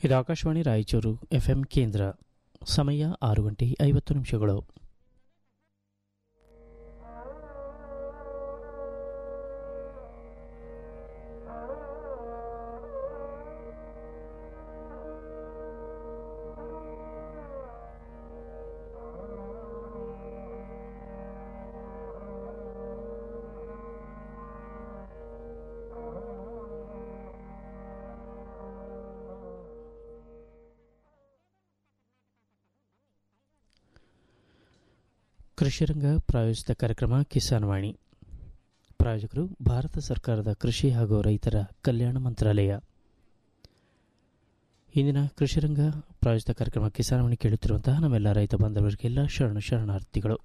ಇದು ಆಕಾಶವಾಣಿ ರಾಯಚೂರು ಎಫ್ಎಂ ಕೇಂದ್ರ ಸಮಯ ಆರು ಗಂಟೆ ಐವತ್ತು ನಿಮಿಷಗಳು ಕೃಷಿರಂಗ ಪ್ರಾಯೋಜಿತ ಕಾರ್ಯಕ್ರಮ ಕಿಸಾನ್ ವಾಣಿ ಪ್ರಾಯೋಜಕರು ಭಾರತ ಸರ್ಕಾರದ ಕೃಷಿ ಹಾಗೂ ರೈತರ ಕಲ್ಯಾಣ ಮಂತ್ರಾಲಯ ಇಂದಿನ ಕೃಷಿರಂಗ ಪ್ರಾಯೋಜಿತ ಕಾರ್ಯಕ್ರಮ ಕಿಸಾನ್ ವಾಣಿ ಕೇಳುತ್ತಿರುವಂತಹ ನಮ್ಮೆಲ್ಲ ರೈತ ಬಾಂಧವರಿಗೆಲ್ಲ ಶರಣ ಶರಣಾರ್ಥಿಗಳು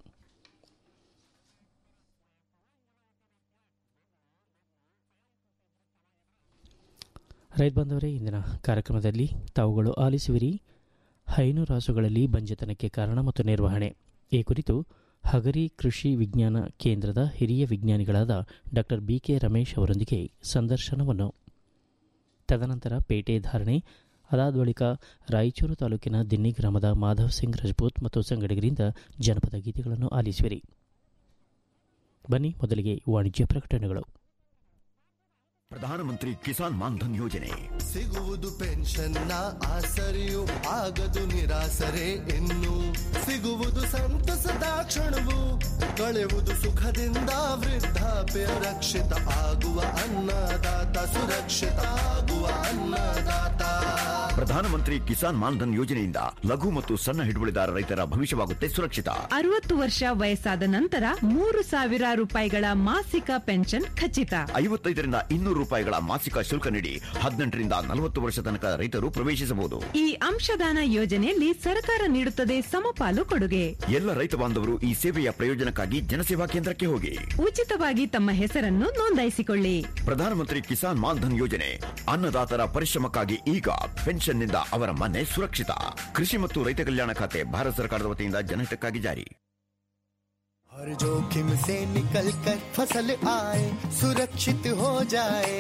ರೈತ ಬಾಂಧವರೇ ಇಂದಿನ ಕಾರ್ಯಕ್ರಮದಲ್ಲಿ ತಾವುಗಳು ಆಲಿಸುವಿರಿ ಹೈನು ರಾಸುಗಳಲ್ಲಿ ಬಂಜೆತನಕ್ಕೆ ಕಾರಣ ಮತ್ತು ನಿರ್ವಹಣೆ ಈ ಕುರಿತು ಹಗರಿ ಕೃಷಿ ವಿಜ್ಞಾನ ಕೇಂದ್ರದ ಹಿರಿಯ ವಿಜ್ಞಾನಿಗಳಾದ ಡಾಕ್ಟರ್ ಬಿ ಕೆ ರಮೇಶ್ ಅವರೊಂದಿಗೆ ಸಂದರ್ಶನವನ್ನು ತದನಂತರ ಪೇಟೆ ಧಾರಣೆ ಅದಾದ ಬಳಿಕ ರಾಯಚೂರು ತಾಲೂಕಿನ ದಿನ್ನಿ ಗ್ರಾಮದ ಮಾಧವ್ ಸಿಂಗ್ ರಜಪೂತ್ ಮತ್ತು ಸಂಗಡಿಗರಿಂದ ಜನಪದ ಗೀತೆಗಳನ್ನು ಆಲಿಸುವಿರಿ ಬನ್ನಿ ಮೊದಲಿಗೆ ವಾಣಿಜ್ಯ ಪ್ರಕಟಣೆಗಳು ಪ್ರಧಾನಮಂತ್ರಿ ಕಿಸಾನ್ ಮಾನ್ಧನ್ ಯೋಜನೆ ಸಿಗುವುದು ಪೆನ್ಷನ್ನ ಆಸರೆಯು ಆಗದು ನಿರಾಸರೆ ಇನ್ನು ಸಿಗುವುದು ಸಂತಸದ ಕ್ಷಣವು ಕಳೆಯುವುದು ಸುಖದಿಂದ ವೃದ್ಧಾಪ್ಯ ರಕ್ಷಿತ ಆಗುವ ಅನ್ನದಾತ ಸುರಕ್ಷಿತ ಆಗುವ ಅನ್ನದಾತ ಪ್ರಧಾನಮಂತ್ರಿ ಕಿಸಾನ್ ಮಾನ್ಧನ್ ಯೋಜನೆಯಿಂದ ಲಘು ಮತ್ತು ಸಣ್ಣ ಹಿಡುವಳಿದಾರ ರೈತರ ಭವಿಷ್ಯವಾಗುತ್ತೆ ಸುರಕ್ಷಿತ ಅರವತ್ತು ವರ್ಷ ವಯಸ್ಸಾದ ನಂತರ ಮೂರು ಸಾವಿರ ರೂಪಾಯಿಗಳ ಮಾಸಿಕ ಪೆನ್ಷನ್ ಖಚಿತ ಐವತ್ತೈದರಿಂದ ಇನ್ನೂರು ರೂಪಾಯಿಗಳ ಮಾಸಿಕ ಶುಲ್ಕ ನೀಡಿ ಹದಿನೆಂಟರಿಂದ ನಲವತ್ತು ವರ್ಷ ತನಕ ರೈತರು ಪ್ರವೇಶಿಸಬಹುದು ಈ ಅಂಶದಾನ ಯೋಜನೆಯಲ್ಲಿ ಸರ್ಕಾರ ನೀಡುತ್ತದೆ ಸಮಪಾಲು ಕೊಡುಗೆ ಎಲ್ಲ ರೈತ ಬಾಂಧವರು ಈ ಸೇವೆಯ ಪ್ರಯೋಜನಕ್ಕಾಗಿ ಜನಸೇವಾ ಕೇಂದ್ರಕ್ಕೆ ಹೋಗಿ ಉಚಿತವಾಗಿ ತಮ್ಮ ಹೆಸರನ್ನು ನೋಂದಾಯಿಸಿಕೊಳ್ಳಿ ಪ್ರಧಾನಮಂತ್ರಿ ಕಿಸಾನ್ ಮಾನ್ಧನ್ ಯೋಜನೆ ಅನ್ನದಾತರ ಪರಿಶ್ರಮಕ್ಕಾಗಿ ಈಗ ಪೆನ್ಷನ್ನಿಂದ ಅವರ ಮನೆ ಸುರಕ್ಷಿತ ಕೃಷಿ ಮತ್ತು ರೈತ ಕಲ್ಯಾಣ ಖಾತೆ ಭಾರತ ಸರ್ಕಾರದ ವತಿಯಿಂದ ಜನಹಿತಕ್ಕಾಗಿ ಜಾರಿ हर जोखिम से निकल कर फसल आए सुरक्षित हो जाए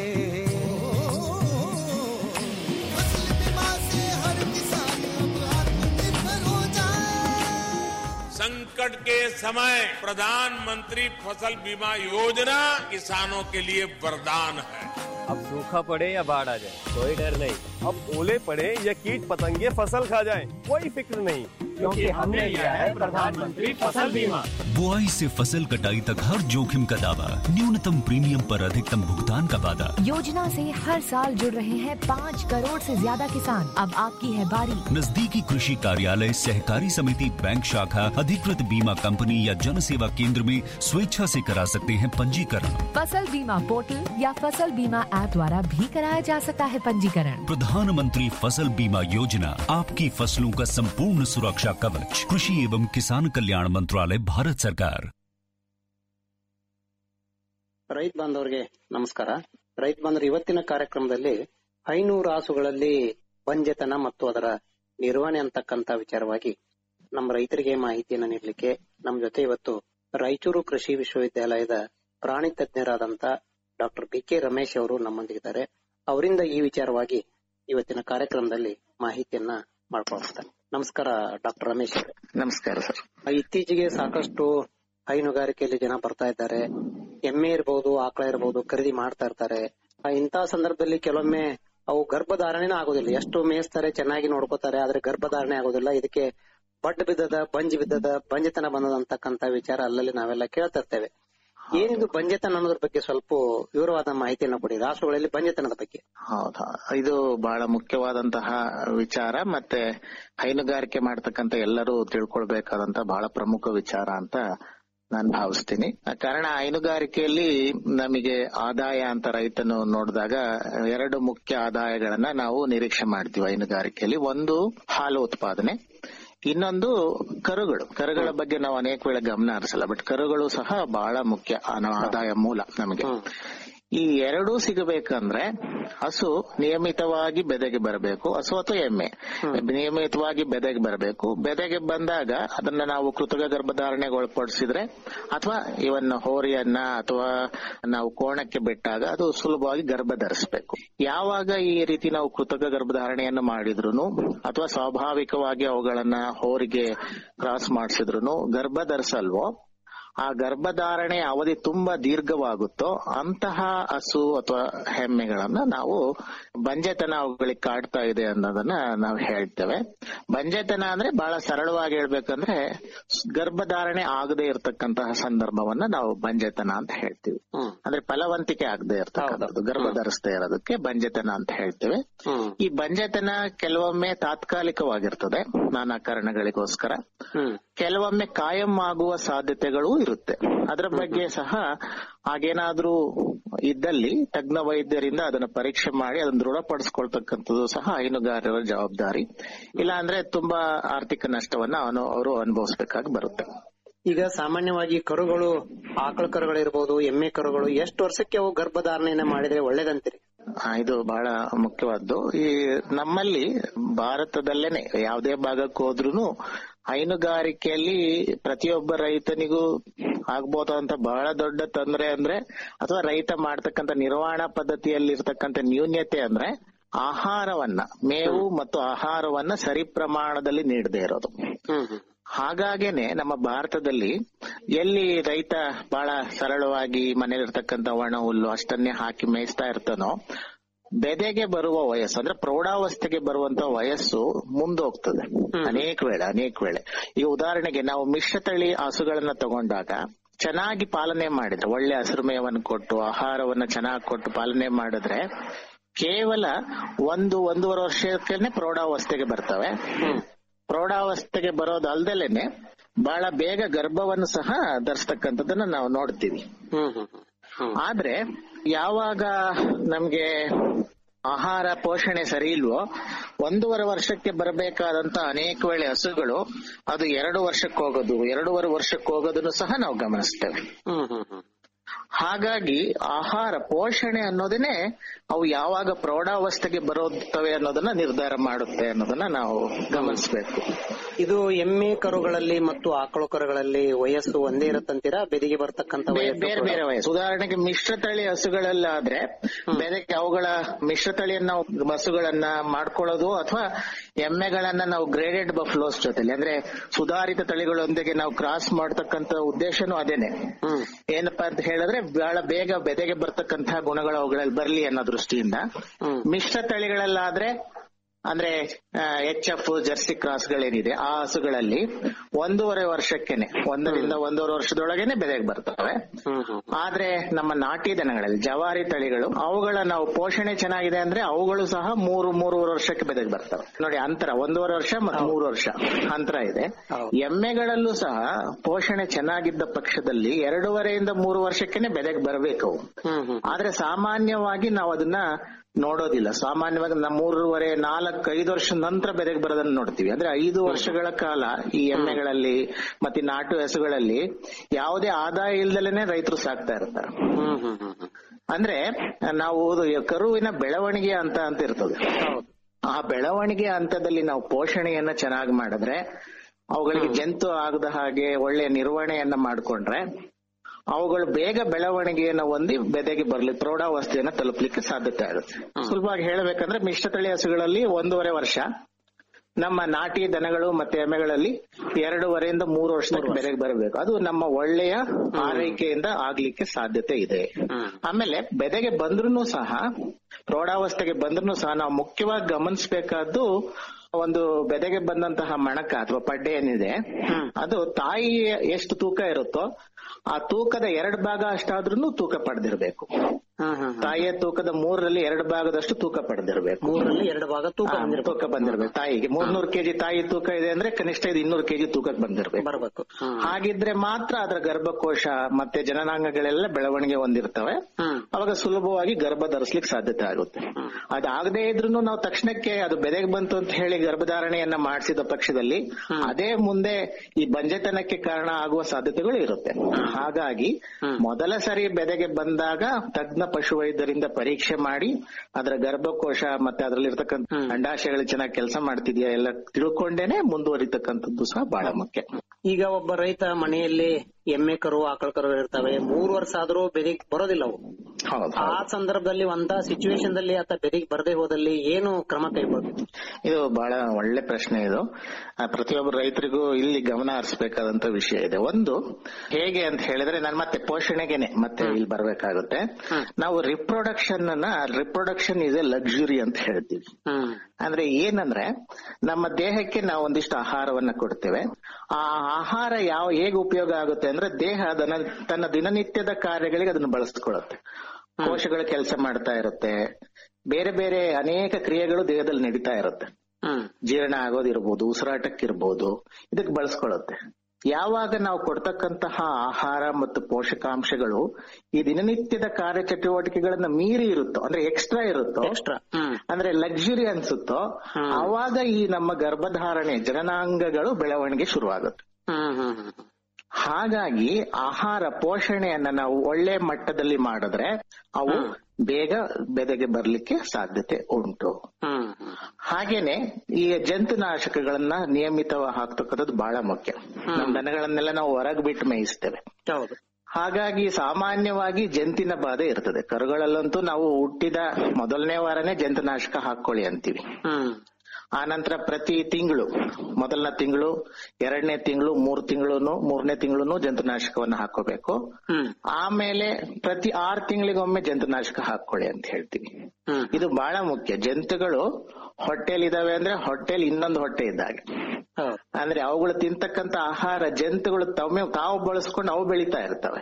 फसल बीमा से हर किसान अब आत्मनिर्भर हो जाए संकट के समय प्रधानमंत्री फसल बीमा योजना किसानों के लिए वरदान है अब सूखा पड़े या बाढ़ आ जाए कोई डर नहीं अब ओले पड़े या कीट पतंगे फसल खा जाए कोई फिक्र नहीं क्योंकि हमने लिया है प्रधानमंत्री फसल बीमा बुआई से फसल कटाई तक हर जोखिम का दावा न्यूनतम प्रीमियम पर अधिकतम भुगतान का वादा योजना से हर साल जुड़ रहे हैं पाँच करोड़ से ज्यादा किसान अब आपकी है बारी नजदीकी कृषि कार्यालय सहकारी समिति बैंक शाखा अधिकृत बीमा कंपनी या जन सेवा केंद्र में स्वेच्छा से करा सकते हैं पंजीकरण फसल बीमा पोर्टल या फसल बीमा ऐप द्वारा भी कराया जा सकता है पंजीकरण प्रधानमंत्री फसल बीमा योजना आपकी फसलों का संपूर्ण सुरक्षा कवच कृषि एवं किसान कल्याण मंत्रालय भारत सरकार ರೈತ ಬಾಂಧವರಿಗೆ ನಮಸ್ಕಾರ ರೈತ ಬಾಂಧವರು ಇವತ್ತಿನ ಕಾರ್ಯಕ್ರಮದಲ್ಲಿ ಐನೂರು ರಾಸುಗಳಲ್ಲಿ ಬಂಜೆತನ ಮತ್ತು ಅದರ ನಿರ್ವಹಣೆ ಅಂತಕ್ಕಂತ ವಿಚಾರವಾಗಿ ನಮ್ಮ ರೈತರಿಗೆ ಮಾಹಿತಿಯನ್ನು ನೀಡಲಿಕ್ಕೆ ನಮ್ಮ ಜೊತೆ ಇವತ್ತು ರಾಯಚೂರು ಕೃಷಿ ವಿಶ್ವವಿದ್ಯಾಲಯದ ಪ್ರಾಣಿ ತಜ್ಞರಾದಂತ ಡಾಕ್ಟರ್ ಬಿ ಕೆ ರಮೇಶ್ ಅವರು ನಮ್ಮೊಂದಿಗಿದ್ದಾರೆ ಅವರಿಂದ ಈ ವಿಚಾರವಾಗಿ ಇವತ್ತಿನ ಕಾರ್ಯಕ್ರಮದಲ್ಲಿ ಮಾಹಿತಿಯನ್ನ ಮಾಡ್ಕೊಳ್ತಾರೆ ನಮಸ್ಕಾರ ಡಾಕ್ಟರ್ ರಮೇಶ್ ಅವರೇ ನಮಸ್ಕಾರ ಸರ್ ಇತ್ತೀಚೆಗೆ ಸಾಕಷ್ಟು ಹೈನುಗಾರಿಕೆಯಲ್ಲಿ ಜನ ಬರ್ತಾ ಇದ್ದಾರೆ ಎಮ್ಮೆ ಇರಬಹುದು ಆಕಳ ಇರಬಹುದು ಖರೀದಿ ಮಾಡ್ತಾ ಇರ್ತಾರೆ ಆ, ಇಂತಹ ಸಂದರ್ಭದಲ್ಲಿ ಕೆಲವೊಮ್ಮೆ ಅವು ಗರ್ಭಧಾರಣೆನೇ ಆಗೋದಿಲ್ಲ ಎಷ್ಟು ಮೇಯಿಸ್ತಾರೆ ಚೆನ್ನಾಗಿ ನೋಡ್ಕೋತಾರೆ ಆದ್ರೆ ಗರ್ಭಧಾರಣೆ ಆಗೋದಿಲ್ಲ ಇದಕ್ಕೆ ಬಡ್ ಬಿದ್ದದ ಬಂಜ್ ಬಿದ್ದದ ಬಂಜೆತನ ಬಂದದ ಅಂತಕ್ಕಂತ ವಿಚಾರ ಅಲ್ಲಲ್ಲಿ ನಾವೆಲ್ಲ ಕೇಳ್ತಾ ಇರ್ತೇವೆ ಏನಿದು ಬಂಜೆತನ ಅನ್ನೋದ್ರ ಬಗ್ಗೆ ಸ್ವಲ್ಪ ವಿವರವಾದ ಮಾಹಿತಿಯನ್ನು ಕೊಡಿ ರಾಷ್ಟ್ರಗಳಲ್ಲಿ ಬಂಜೆತನದ ಬಗ್ಗೆ ಹೌದಾ ಇದು ಬಹಳ ಮುಖ್ಯವಾದಂತಹ ವಿಚಾರ ಮತ್ತೆ ಹೈನುಗಾರಿಕೆ ಮಾಡ್ತಕ್ಕಂತ ಎಲ್ಲರೂ ತಿಳ್ಕೊಳ್ಬೇಕಾದಂತ ಬಹಳ ಪ್ರಮುಖ ವಿಚಾರ ಅಂತ ನಾನು ಭಾವಿಸ್ತೀನಿ ಕಾರಣ ಹೈನುಗಾರಿಕೆಯಲ್ಲಿ ನಮಗೆ ಆದಾಯ ಅಂತ ರೈತನು ನೋಡಿದಾಗ ಎರಡು ಮುಖ್ಯ ಆದಾಯಗಳನ್ನ ನಾವು ನಿರೀಕ್ಷೆ ಮಾಡ್ತೀವಿ ಹೈನುಗಾರಿಕೆಯಲ್ಲಿ ಒಂದು ಹಾಲು ಉತ್ಪಾದನೆ ಇನ್ನೊಂದು ಕರುಗಳು ಕರುಗಳ ಬಗ್ಗೆ ನಾವು ಅನೇಕ ವೇಳೆ ಗಮನ ಹರಿಸಲ್ಲ ಬಟ್ ಕರುಗಳು ಸಹ ಬಹಳ ಮುಖ್ಯ ಆ ನಮ್ಮ ಆದಾಯ ಮೂಲ ನಮಗೆ ಈ ಎರಡೂ ಸಿಗಬೇಕಂದ್ರೆ ಹಸು ನಿಯಮಿತವಾಗಿ ಬೆದೆಗೆ ಬರಬೇಕು ಹಸು ಅಥವಾ ಎಮ್ಮೆ ನಿಯಮಿತವಾಗಿ ಬೆದೆಗೆ ಬರಬೇಕು ಬೆದೆಗೆ ಬಂದಾಗ ಅದನ್ನ ನಾವು ಕೃತಕ ಗರ್ಭಧಾರಣೆಗೆ ಒಳಪಡಿಸಿದ್ರೆ ಅಥವಾ ಇವನ್ ಹೋರಿಯನ್ನ ಅಥವಾ ನಾವು ಕೋಣಕ್ಕೆ ಬಿಟ್ಟಾಗ ಅದು ಸುಲಭವಾಗಿ ಗರ್ಭ ಧರಿಸಬೇಕು ಯಾವಾಗ ಈ ರೀತಿ ನಾವು ಕೃತಕ ಗರ್ಭಧಾರಣೆಯನ್ನು ಮಾಡಿದ್ರು ಅಥವಾ ಸ್ವಾಭಾವಿಕವಾಗಿ ಅವುಗಳನ್ನ ಹೋರಿಗೆ ಕ್ರಾಸ್ ಮಾಡಿಸಿದ್ರು ಗರ್ಭ ಧರಿಸಲ್ವೋ ಆ ಗರ್ಭಧಾರಣೆ ಅವಧಿ ತುಂಬಾ ದೀರ್ಘವಾಗುತ್ತೋ ಅಂತಹ ಹಸು ಅಥವಾ ಹೆಮ್ಮೆಗಳನ್ನ ನಾವು ಬಂಜೆತನ ಅವುಗಳಿಗೆ ಕಾಡ್ತಾ ಇದೆ ಅನ್ನೋದನ್ನ ನಾವು ಹೇಳ್ತೇವೆ ಬಂಜೆತನ ಅಂದ್ರೆ ಬಹಳ ಸರಳವಾಗಿ ಹೇಳ್ಬೇಕಂದ್ರೆ ಗರ್ಭಧಾರಣೆ ಆಗದೆ ಇರತಕ್ಕಂತಹ ಸಂದರ್ಭವನ್ನ ನಾವು ಬಂಜೆತನ ಅಂತ ಹೇಳ್ತೀವಿ ಅಂದ್ರೆ ಫಲವಂತಿಕೆ ಆಗದೆ ಇರ್ತಕ್ಕಂಥದ್ದು ಗರ್ಭ ಧರಿಸದೆ ಇರೋದಕ್ಕೆ ಬಂಜೆತನ ಅಂತ ಹೇಳ್ತೇವೆ ಈ ಬಂಜೆತನ ಕೆಲವೊಮ್ಮೆ ತಾತ್ಕಾಲಿಕವಾಗಿರ್ತದೆ ನಾನಾ ಕಾರಣಗಳಿಗೋಸ್ಕರ ಕೆಲವೊಮ್ಮೆ ಕಾಯಂ ಆಗುವ ಸಾಧ್ಯತೆಗಳು ಇರುತ್ತೆ ಅದರ ಬಗ್ಗೆ ಸಹ ಹಾಗೇನಾದ್ರೂ ಇದ್ದಲ್ಲಿ ತಜ್ಞ ವೈದ್ಯರಿಂದ ಅದನ್ನ ಪರೀಕ್ಷೆ ಮಾಡಿ ಅದನ್ನ ದೃಢಪಡಿಸ್ಕೊಳ್ತಕ್ಕಂಥದ್ದು ಸಹ ಹೈನುಗಾರರ ಜವಾಬ್ದಾರಿ ಇಲ್ಲ ಅಂದ್ರೆ ತುಂಬಾ ಆರ್ಥಿಕ ನಷ್ಟವನ್ನ ಅವನು ಅವರು ಅನುಭವಿಸ್ಬೇಕಾಗಿ ಬರುತ್ತೆ ಈಗ ಸಾಮಾನ್ಯವಾಗಿ ಕರುಗಳು ಆಕಳ ಕರುಗಳಿರ್ಬೋದು ಎಮ್ಮೆ ಕರುಗಳು ಎಷ್ಟು ವರ್ಷಕ್ಕೆ ಅವು ಗರ್ಭಧಾರಣೆಯನ್ನ ಮಾಡಿದ್ರೆ ಒಳ್ಳೇದಂತೀರಿ ಆ, ಇದು ಬಹಳ ಮುಖ್ಯವಾದ್ದು ಈ ನಮ್ಮಲ್ಲಿ ಭಾರತದಲ್ಲೇನೆ ಯಾವುದೇ ಭಾಗಕ್ಕೆ ಹೋದ್ರೂ ಹೈನುಗಾರಿಕೆಯಲ್ಲಿ ಪ್ರತಿಯೊಬ್ಬ ರೈತನಿಗೂ ಆಗ್ಬೋದಂತ ಬಹಳ ದೊಡ್ಡ ತೊಂದರೆ ಅಂದ್ರೆ ಅಥವಾ ರೈತ ಮಾಡ್ತಕ್ಕಂಥ ನಿರ್ವಹಣಾ ಪದ್ಧತಿಯಲ್ಲಿ ಇರ್ತಕ್ಕಂಥ ನ್ಯೂನ್ಯತೆ ಅಂದ್ರೆ ಆಹಾರವನ್ನ ಮೇವು ಮತ್ತು ಆಹಾರವನ್ನ ಸರಿ ಪ್ರಮಾಣದಲ್ಲಿ ನೀಡದೇ ಇರೋದು ಹಾಗಾಗೇನೆ ನಮ್ಮ ಭಾರತದಲ್ಲಿ ಎಲ್ಲಿ ರೈತ ಬಹಳ ಸರಳವಾಗಿ ಮನೇಲಿರ್ತಕ್ಕಂಥ ಒಣ ಹುಲ್ಲು ಅಷ್ಟನ್ನೇ ಹಾಕಿ ಮೇಯಿಸ್ತಾ ಇರ್ತಾನೋ ಬೆದೆಗೆ ಬರುವ ವಯಸ್ಸು ಅಂದ್ರೆ ಪ್ರೌಢಾವಸ್ಥೆಗೆ ಬರುವಂತ ವಯಸ್ಸು ಮುಂದೋಗ್ತದೆ ಅನೇಕ ವೇಳೆ ಅನೇಕ ವೇಳೆ ಈಗ ಉದಾಹರಣೆಗೆ ನಾವು ಮಿಶ್ರತಳಿ ಹಸುಗಳನ್ನ ತಗೊಂಡಾಗ ಚೆನ್ನಾಗಿ ಪಾಲನೆ ಮಾಡಿದ್ರೆ ಒಳ್ಳೆ ಹಸಿರು ಮೇವನ್ನು ಕೊಟ್ಟು ಆಹಾರವನ್ನ ಚೆನ್ನಾಗಿ ಕೊಟ್ಟು ಪಾಲನೆ ಮಾಡಿದ್ರೆ ಕೇವಲ ಒಂದು ಒಂದೂವರೆ ವರ್ಷಕ್ಕೆ ಪ್ರೌಢಾವಸ್ಥೆಗೆ ಬರ್ತವೆ ಪ್ರೌಢಾವಸ್ಥೆಗೆ ಬರೋದಲ್ದಲೇನೆ ಬಹಳ ಬೇಗ ಗರ್ಭವನ್ನು ಸಹ ಧರಿಸ್ತಕ್ಕಂಥದ್ದನ್ನ ನಾವು ನೋಡ್ತೀವಿ ಆದ್ರೆ ಯಾವಾಗ ನಮ್ಗೆ ಆಹಾರ ಪೋಷಣೆ ಸರಿ ಇಲ್ವೋ ಒಂದೂವರೆ ವರ್ಷಕ್ಕೆ ಬರಬೇಕಾದಂತ ಅನೇಕ ವೇಳೆ ಹಸುಗಳು ಅದು ಎರಡು ವರ್ಷಕ್ಕೆ ಹೋಗೋದು ಎರಡೂವರೆ ವರ್ಷಕ್ಕೆ ಹೋಗೋದನ್ನು ಸಹ ನಾವು ಗಮನಿಸ್ತೇವೆ ಹಾಗಾಗಿ ಆಹಾರ ಪೋಷಣೆ ಅನ್ನೋದನ್ನೇ ಅವು ಯಾವಾಗ ಪ್ರೌಢಾವಸ್ಥೆಗೆ ಬರುತ್ತವೆ ಅನ್ನೋದನ್ನ ನಿರ್ಧಾರ ಮಾಡುತ್ತೆ ಅನ್ನೋದನ್ನ ನಾವು ಗಮನಿಸಬೇಕು ಇದು ಎಮ್ಮೆ ಕರುಗಳಲ್ಲಿ ಮತ್ತು ಆಕಳು ಕರುಗಳಲ್ಲಿ ವಯಸ್ಸು ಒಂದೇ ಇರುತ್ತಂತೀರಾ ಬೆದಿಗೆ ಬರ್ತಕ್ಕಂತ ವಯಸ್ಸು ಬೇರೆ ಬೇರೆ ವಯಸ್ಸು ಉದಾಹರಣೆಗೆ ಮಿಶ್ರತಳಿ ಹಸುಗಳಲ್ಲಾದ್ರೆ ಬೆದಕ್ಕೆ ಅವುಗಳ ಮಿಶ್ರತಳಿಯನ್ನ ನಾವು ಹಸುಗಳನ್ನ ಮಾಡ್ಕೊಳ್ಳೋದು ಅಥವಾ ಎಮ್ಮೆಗಳನ್ನ ನಾವು ಗ್ರೇಡೆಡ್ ಬಫ್ಲೋಸ್ ಜೊತೆಲಿ ಅಂದ್ರೆ ಸುಧಾರಿತ ತಳಿಗಳೊಂದಿಗೆ ನಾವು ಕ್ರಾಸ್ ಮಾಡ್ತಕ್ಕಂತ ಉದ್ದೇಶನೂ ಅದೇನೆ ಏನಪ್ಪಾ ಅಂತ ಹೇಳಿದ್ರೆ ಬಹಳ ಬೇಗ ಬೆದೆಗೆ ಬರ್ತಕ್ಕಂತಹ ಗುಣಗಳು ಅವುಗಳಲ್ಲಿ ಬರ್ಲಿ ಅನ್ನೋ ದೃಷ್ಟಿಯಿಂದ ಮಿಶ್ರ ತಳಿಗಳಲ್ಲಾದ್ರೆ ಅಂದ್ರೆ ಎಚ್ ಎಫ್ ಜರ್ಸಿ ಕ್ರಾಸ್ಗಳೇನಿದೆ ಆ ಹಸುಗಳಲ್ಲಿ ಒಂದೂವರೆ ವರ್ಷಕ್ಕೆನೆ ಒಂದರಿಂದ ಒಂದೂವರೆ ವರ್ಷದೊಳಗೇನೆ ಬೆದೆಗೆ ಬರ್ತವೆ ಆದ್ರೆ ನಮ್ಮ ನಾಟಿ ದನಗಳಲ್ಲಿ ಜವಾರಿ ತಳಿಗಳು ಅವುಗಳ ನಾವು ಪೋಷಣೆ ಚೆನ್ನಾಗಿದೆ ಅಂದ್ರೆ ಅವುಗಳು ಸಹ ಮೂರು ಮೂರುವರೆ ವರ್ಷಕ್ಕೆ ಬೆದೆಗೆ ಬರ್ತವೆ ನೋಡಿ ಅಂತರ ಒಂದೂವರೆ ವರ್ಷ ಮತ್ತು ಮೂರು ವರ್ಷ ಅಂತರ ಇದೆ ಎಮ್ಮೆಗಳಲ್ಲೂ ಸಹ ಪೋಷಣೆ ಚೆನ್ನಾಗಿದ್ದ ಪಕ್ಷದಲ್ಲಿ ಎರಡೂವರೆಯಿಂದ ಮೂರು ವರ್ಷಕ್ಕೆನೆ ಬೆದೆಗೆ ಬರಬೇಕು ಅವು ಆದ್ರೆ ಸಾಮಾನ್ಯವಾಗಿ ನಾವು ಅದನ್ನ ನೋಡೋದಿಲ್ಲ ಸಾಮಾನ್ಯವಾಗಿ ನಮ್ಮ ಮೂರುವರೆ ನಾಲ್ಕು ಐದು ವರ್ಷ ನಂತರ ಬೆದೆಗೆ ಬರೋದನ್ನ ನೋಡ್ತೀವಿ ಅಂದ್ರೆ ಐದು ವರ್ಷಗಳ ಕಾಲ ಈ ಎಮ್ಮೆಗಳಲ್ಲಿ ಮತ್ತೆ ಈ ನಾಟು ಹಸುಗಳಲ್ಲಿ ಯಾವುದೇ ಆದಾಯ ಇಲ್ದಲೇನೆ ರೈತರು ಸಾಕ್ತಾ ಇರ್ತಾರೆ ಅಂದ್ರೆ ನಾವು ಕರುವಿನ ಬೆಳವಣಿಗೆ ಅಂತ ಅಂತ ಇರ್ತದೆ ಆ ಬೆಳವಣಿಗೆ ಹಂತದಲ್ಲಿ ನಾವು ಪೋಷಣೆಯನ್ನ ಚೆನ್ನಾಗಿ ಮಾಡಿದ್ರೆ ಅವುಗಳಿಗೆ ಜಂತು ಆಗದ ಹಾಗೆ ಒಳ್ಳೆ ನಿರ್ವಹಣೆಯನ್ನ ಮಾಡ್ಕೊಂಡ್ರೆ ಅವುಗಳು ಬೇಗ ಬೆಳವಣಿಗೆಯನ್ನು ಹೊಂದಿ ಬೆದೆಗೆ ಬರ್ಲಿ ಪ್ರೌಢಾವಸ್ಥೆಯನ್ನ ತಲುಪಲಿಕ್ಕೆ ಸಾಧ್ಯತೆ ಆಗುತ್ತೆ ಸುಲಭವಾಗಿ ಹೇಳಬೇಕಂದ್ರೆ ಮಿಶ್ರತಳಿ ಹಸುಗಳಲ್ಲಿ ಒಂದೂವರೆ ವರ್ಷ ನಮ್ಮ ನಾಟಿ ದನಗಳು ಮತ್ತೆ ಎಮ್ಮೆಗಳಲ್ಲಿ ಎರಡೂವರೆಯಿಂದ ಮೂರು ವರ್ಷಕ್ಕೆ ಬೆಲೆಗೆ ಬರಬೇಕು ಅದು ನಮ್ಮ ಒಳ್ಳೆಯ ಆರೈಕೆಯಿಂದ ಆಗ್ಲಿಕ್ಕೆ ಸಾಧ್ಯತೆ ಇದೆ ಆಮೇಲೆ ಬೆದೆಗೆ ಬಂದ್ರೂ ಸಹ ಪ್ರೌಢಾವಸ್ಥೆಗೆ ಬಂದ್ರೂ ಸಹ ನಾವು ಮುಖ್ಯವಾಗಿ ಗಮನಿಸಬೇಕಾದ್ದು ಒಂದು ಬೆದೆಗೆ ಬಂದಂತಹ ಮಣಕ ಅಥವಾ ಪಡ್ಡೆ ಏನಿದೆ ಅದು ತಾಯಿ ಎಷ್ಟು ತೂಕ ಇರುತ್ತೋ ಆ ತೂಕದ ಎರಡು ಭಾಗ ಅಷ್ಟಾದ್ರೂ ತೂಕ ಪಡೆದಿರ್ಬೇಕು ತಾಯಿಯ ತೂಕದ ಮೂರರಲ್ಲಿ ಎರಡು ಭಾಗದಷ್ಟು ತೂಕ ಪಡೆದಿರ್ಬೇಕು ಮೂರರಲ್ಲಿ ಎರಡು ಭಾಗ ತೂಕ ಹಾ, ತೂಕ ಬಂದಿರ್ಬೇಕು ತಾಯಿಗೆ ಮೂರ್ನೂರು ಕೆಜಿ ತಾಯಿ ತೂಕ ಇದೆ ಅಂದ್ರೆ ಕನಿಷ್ಠ ಇದು ಇನ್ನೂರು ಕೆಜಿ ತೂಕಕ್ಕೆ ಬಂದಿರ್ಬೇಕು ಬರ್ಬೇಕು ಹಾಗಿದ್ರೆ ಮಾತ್ರ ಅದರ ಗರ್ಭಕೋಶ ಮತ್ತೆ ಜನನಾಂಗಗಳೆಲ್ಲ ಬೆಳವಣಿಗೆ ಹೊಂದಿರ್ತವೆ ಅವಾಗ ಸುಲಭವಾಗಿ ಗರ್ಭ ಧರಿಸ್ಲಿಕ್ಕೆ ಸಾಧ್ಯತೆ ಆಗುತ್ತೆ ಅದಾಗದೇ ಇದ್ರೂ ನಾವು ತಕ್ಷಣಕ್ಕೆ ಅದು ಬೆದೆಗೆ ಬಂತು ಅಂತ ಹೇಳಿ ಗರ್ಭಧಾರಣೆಯನ್ನ ಮಾಡಿಸಿದ ಪಕ್ಷದಲ್ಲಿ ಅದೇ ಮುಂದೆ ಈ ಬಂಜೆತನಕ್ಕೆ ಕಾರಣ ಆಗುವ ಸಾಧ್ಯತೆಗಳು ಇರುತ್ತೆ ಹಾಗಾಗಿ ಮೊದಲ ಸರಿ ಬೆದೆಗೆ ಬಂದಾಗ ತಜ್ಞ ಪಶುವೈದ್ಯರಿಂದ ಪರೀಕ್ಷೆ ಮಾಡಿ ಅದರ ಗರ್ಭಕೋಶ ಮತ್ತೆ ಅದರಲ್ಲಿ ಇರ್ತಕ್ಕಂಥ ಅಂಡಾಶಯಗಳು ಚೆನ್ನಾಗಿ ಕೆಲಸ ಮಾಡ್ತಿದ್ಯಾ ಎಲ್ಲ ತಿಳ್ಕೊಂಡೇನೆ ಮುಂದುವರಿತಕ್ಕಂಥದ್ದು ಸಹ ಬಹಳ ಮುಖ್ಯ ಈಗ ಒಬ್ಬ ರೈತ ಮನೆಯಲ್ಲಿ ಎಮ್ಮೆ ಕರು ಆಕಳ ಕರು ಇರ್ತವೆ ಮೂರು ವರ್ಷ ಆದ್ರೂ ಬೆದಿಗ್ ಬರೋದಿಲ್ಲ ಅವು ಹೌದು ಆ ಸಂದರ್ಭದಲ್ಲಿ ಒಂದ ಸಿಚುವೇಶನ್ ದಲ್ಲಿ ಆತ ಬೆದಿಗ್ ಬರದೇ ಹೋದಲ್ಲಿ ಏನು ಕ್ರಮ ಕೈಗೊಳ್ಬೇಕು ಇದು ಬಹಳ ಒಳ್ಳೆ ಪ್ರಶ್ನೆ ಇದು ಆ, ಪ್ರತಿಯೊಬ್ಬ ರೈತರಿಗೂ ಇಲ್ಲಿ ಗಮನ ಹರಿಸಬೇಕಾದಂತ ವಿಷಯ ಇದೆ ಒಂದು ಹೇಗೆ ಅಂತ ಹೇಳಿದ್ರೆ ನಾನು ಮತ್ತೆ ಪೋಷಣೆಗೆನೆ ಮತ್ತೆ ಇಲ್ಲಿ ಬರ್ಬೇಕಾಗುತ್ತೆ ನಾವು ರಿಪ್ರೊಡಕ್ಷನ್ ಅನ್ನ ರಿಪ್ರೊಡಕ್ಷನ್ ಇಸ್ ಎ ಲಕ್ಸುರಿ ಅಂತ ಹೇಳ್ತೀವಿ ಅಂದ್ರೆ ಏನಂದ್ರೆ ನಮ್ಮ ದೇಹಕ್ಕೆ ನಾವು ಒಂದಿಷ್ಟು ಆಹಾರವನ್ನ ಕೊಡ್ತೇವೆ ಆ ಆಹಾರ ಯಾವ ಹೇಗೆ ಉಪಯೋಗ ಆಗುತ್ತೆ ಅಂದ್ರೆ ದೇಹ ಅದನ್ನ ತನ್ನ ದಿನನಿತ್ಯದ ಕಾರ್ಯಗಳಿಗೆ ಅದನ್ನ ಬಳಸ್ಕೊಳ್ಳುತ್ತೆ ಕೋಶಗಳು ಕೆಲಸ ಮಾಡ್ತಾ ಇರುತ್ತೆ ಬೇರೆ ಬೇರೆ ಅನೇಕ ಕ್ರಿಯೆಗಳು ದೇಹದಲ್ಲಿ ನಡೀತಾ ಇರುತ್ತೆ ಜೀರ್ಣ ಆಗೋದಿರ್ಬೋದು ಉಸಿರಾಟಕ್ಕಿರ್ಬೋದು ಇದಕ್ಕೆ ಬಳಸ್ಕೊಳ್ಳುತ್ತೆ ಯಾವಾಗ ನಾವು ಕೊಡ್ತಕ್ಕಂತಹ ಆಹಾರ ಮತ್ತು ಪೋಷಕಾಂಶಗಳು ಈ ದಿನನಿತ್ಯದ ಕಾರ್ಯಚಟುವಟಿಕೆಗಳನ್ನ ಮೀರಿ ಇರುತ್ತೋ ಅಂದ್ರೆ ಎಕ್ಸ್ಟ್ರಾ ಇರುತ್ತೋ ಎಕ್ಸ್ಟ್ರಾ ಅಂದ್ರೆ ಲಕ್ಸುರಿ ಅನ್ಸುತ್ತೋ ಆವಾಗ ಈ ನಮ್ಮ ಗರ್ಭಧಾರಣೆ ಜನನಾಂಗಗಳು ಬೆಳವಣಿಗೆ ಶುರುವಾಗುತ್ತೆ ಹಾಗಾಗಿ ಆಹಾರ ಪೋಷಣೆಯನ್ನ ನಾವು ಒಳ್ಳೆ ಮಟ್ಟದಲ್ಲಿ ಮಾಡಿದ್ರೆ ಅವು ಬೇಗ ಬೆದೆಗೆ ಬರ್ಲಿಕ್ಕೆ ಸಾಧ್ಯತೆ ಉಂಟು ಹಾಗೇನೆ ಈ ಜಂತುನಾಶಕಗಳನ್ನ ನಿಯಮಿತವಾಗಿ ಹಾಕ್ತಕ್ಕಂಥದ್ದು ಬಹಳ ಮುಖ್ಯ ನಮ್ಮ ದನಗಳನ್ನೆಲ್ಲ ನಾವು ಹೊರಗ್ ಬಿಟ್ಟು ಮೇಯಿಸ್ತೇವೆ ಹೌದು ಹಾಗಾಗಿ ಸಾಮಾನ್ಯವಾಗಿ ಜಂತಿನ ಬಾಧೆ ಇರ್ತದೆ ಕರುಗಳಲ್ಲಂತೂ ನಾವು ಹುಟ್ಟಿದ ಮೊದಲನೇ ವಾರನೇ ಜಂತುನಾಶಕ ಹಾಕೊಳ್ಳಿ ಅಂತೀವಿ ಆ ನಂತರ ಪ್ರತಿ ತಿಂಗಳು ಮೊದಲನೇ ತಿಂಗಳು ಎರಡನೇ ತಿಂಗಳು ಮೂರ್ ತಿಂಗಳು ಮೂರನೇ ತಿಂಗಳು ಜಂತುನಾಶಕವನ್ನ ಹಾಕೋಬೇಕು ಆಮೇಲೆ ಪ್ರತಿ ಆರು ತಿಂಗಳಿಗೊಮ್ಮೆ ಜಂತುನಾಶಕ ಹಾಕೊಳ್ಳಿ ಅಂತ ಹೇಳ್ತೀವಿ ಇದು ಬಹಳ ಮುಖ್ಯ ಜಂತುಗಳು ಹೊಟ್ಟೆಲಿದಾವೆ ಅಂದ್ರೆ ಹೊಟ್ಟೆಲಿ ಇನ್ನೊಂದು ಹೊಟ್ಟೆ ಇದ್ದಾಗೆ ಅಂದ್ರೆ ಅವುಗಳು ತಿಂತಕ್ಕಂತ ಆಹಾರ ಜಂತುಗಳು ತಮ್ಮ ತಾವು ಬಳಸ್ಕೊಂಡು ಅವು ಬೆಳೀತಾ ಇರ್ತವೆ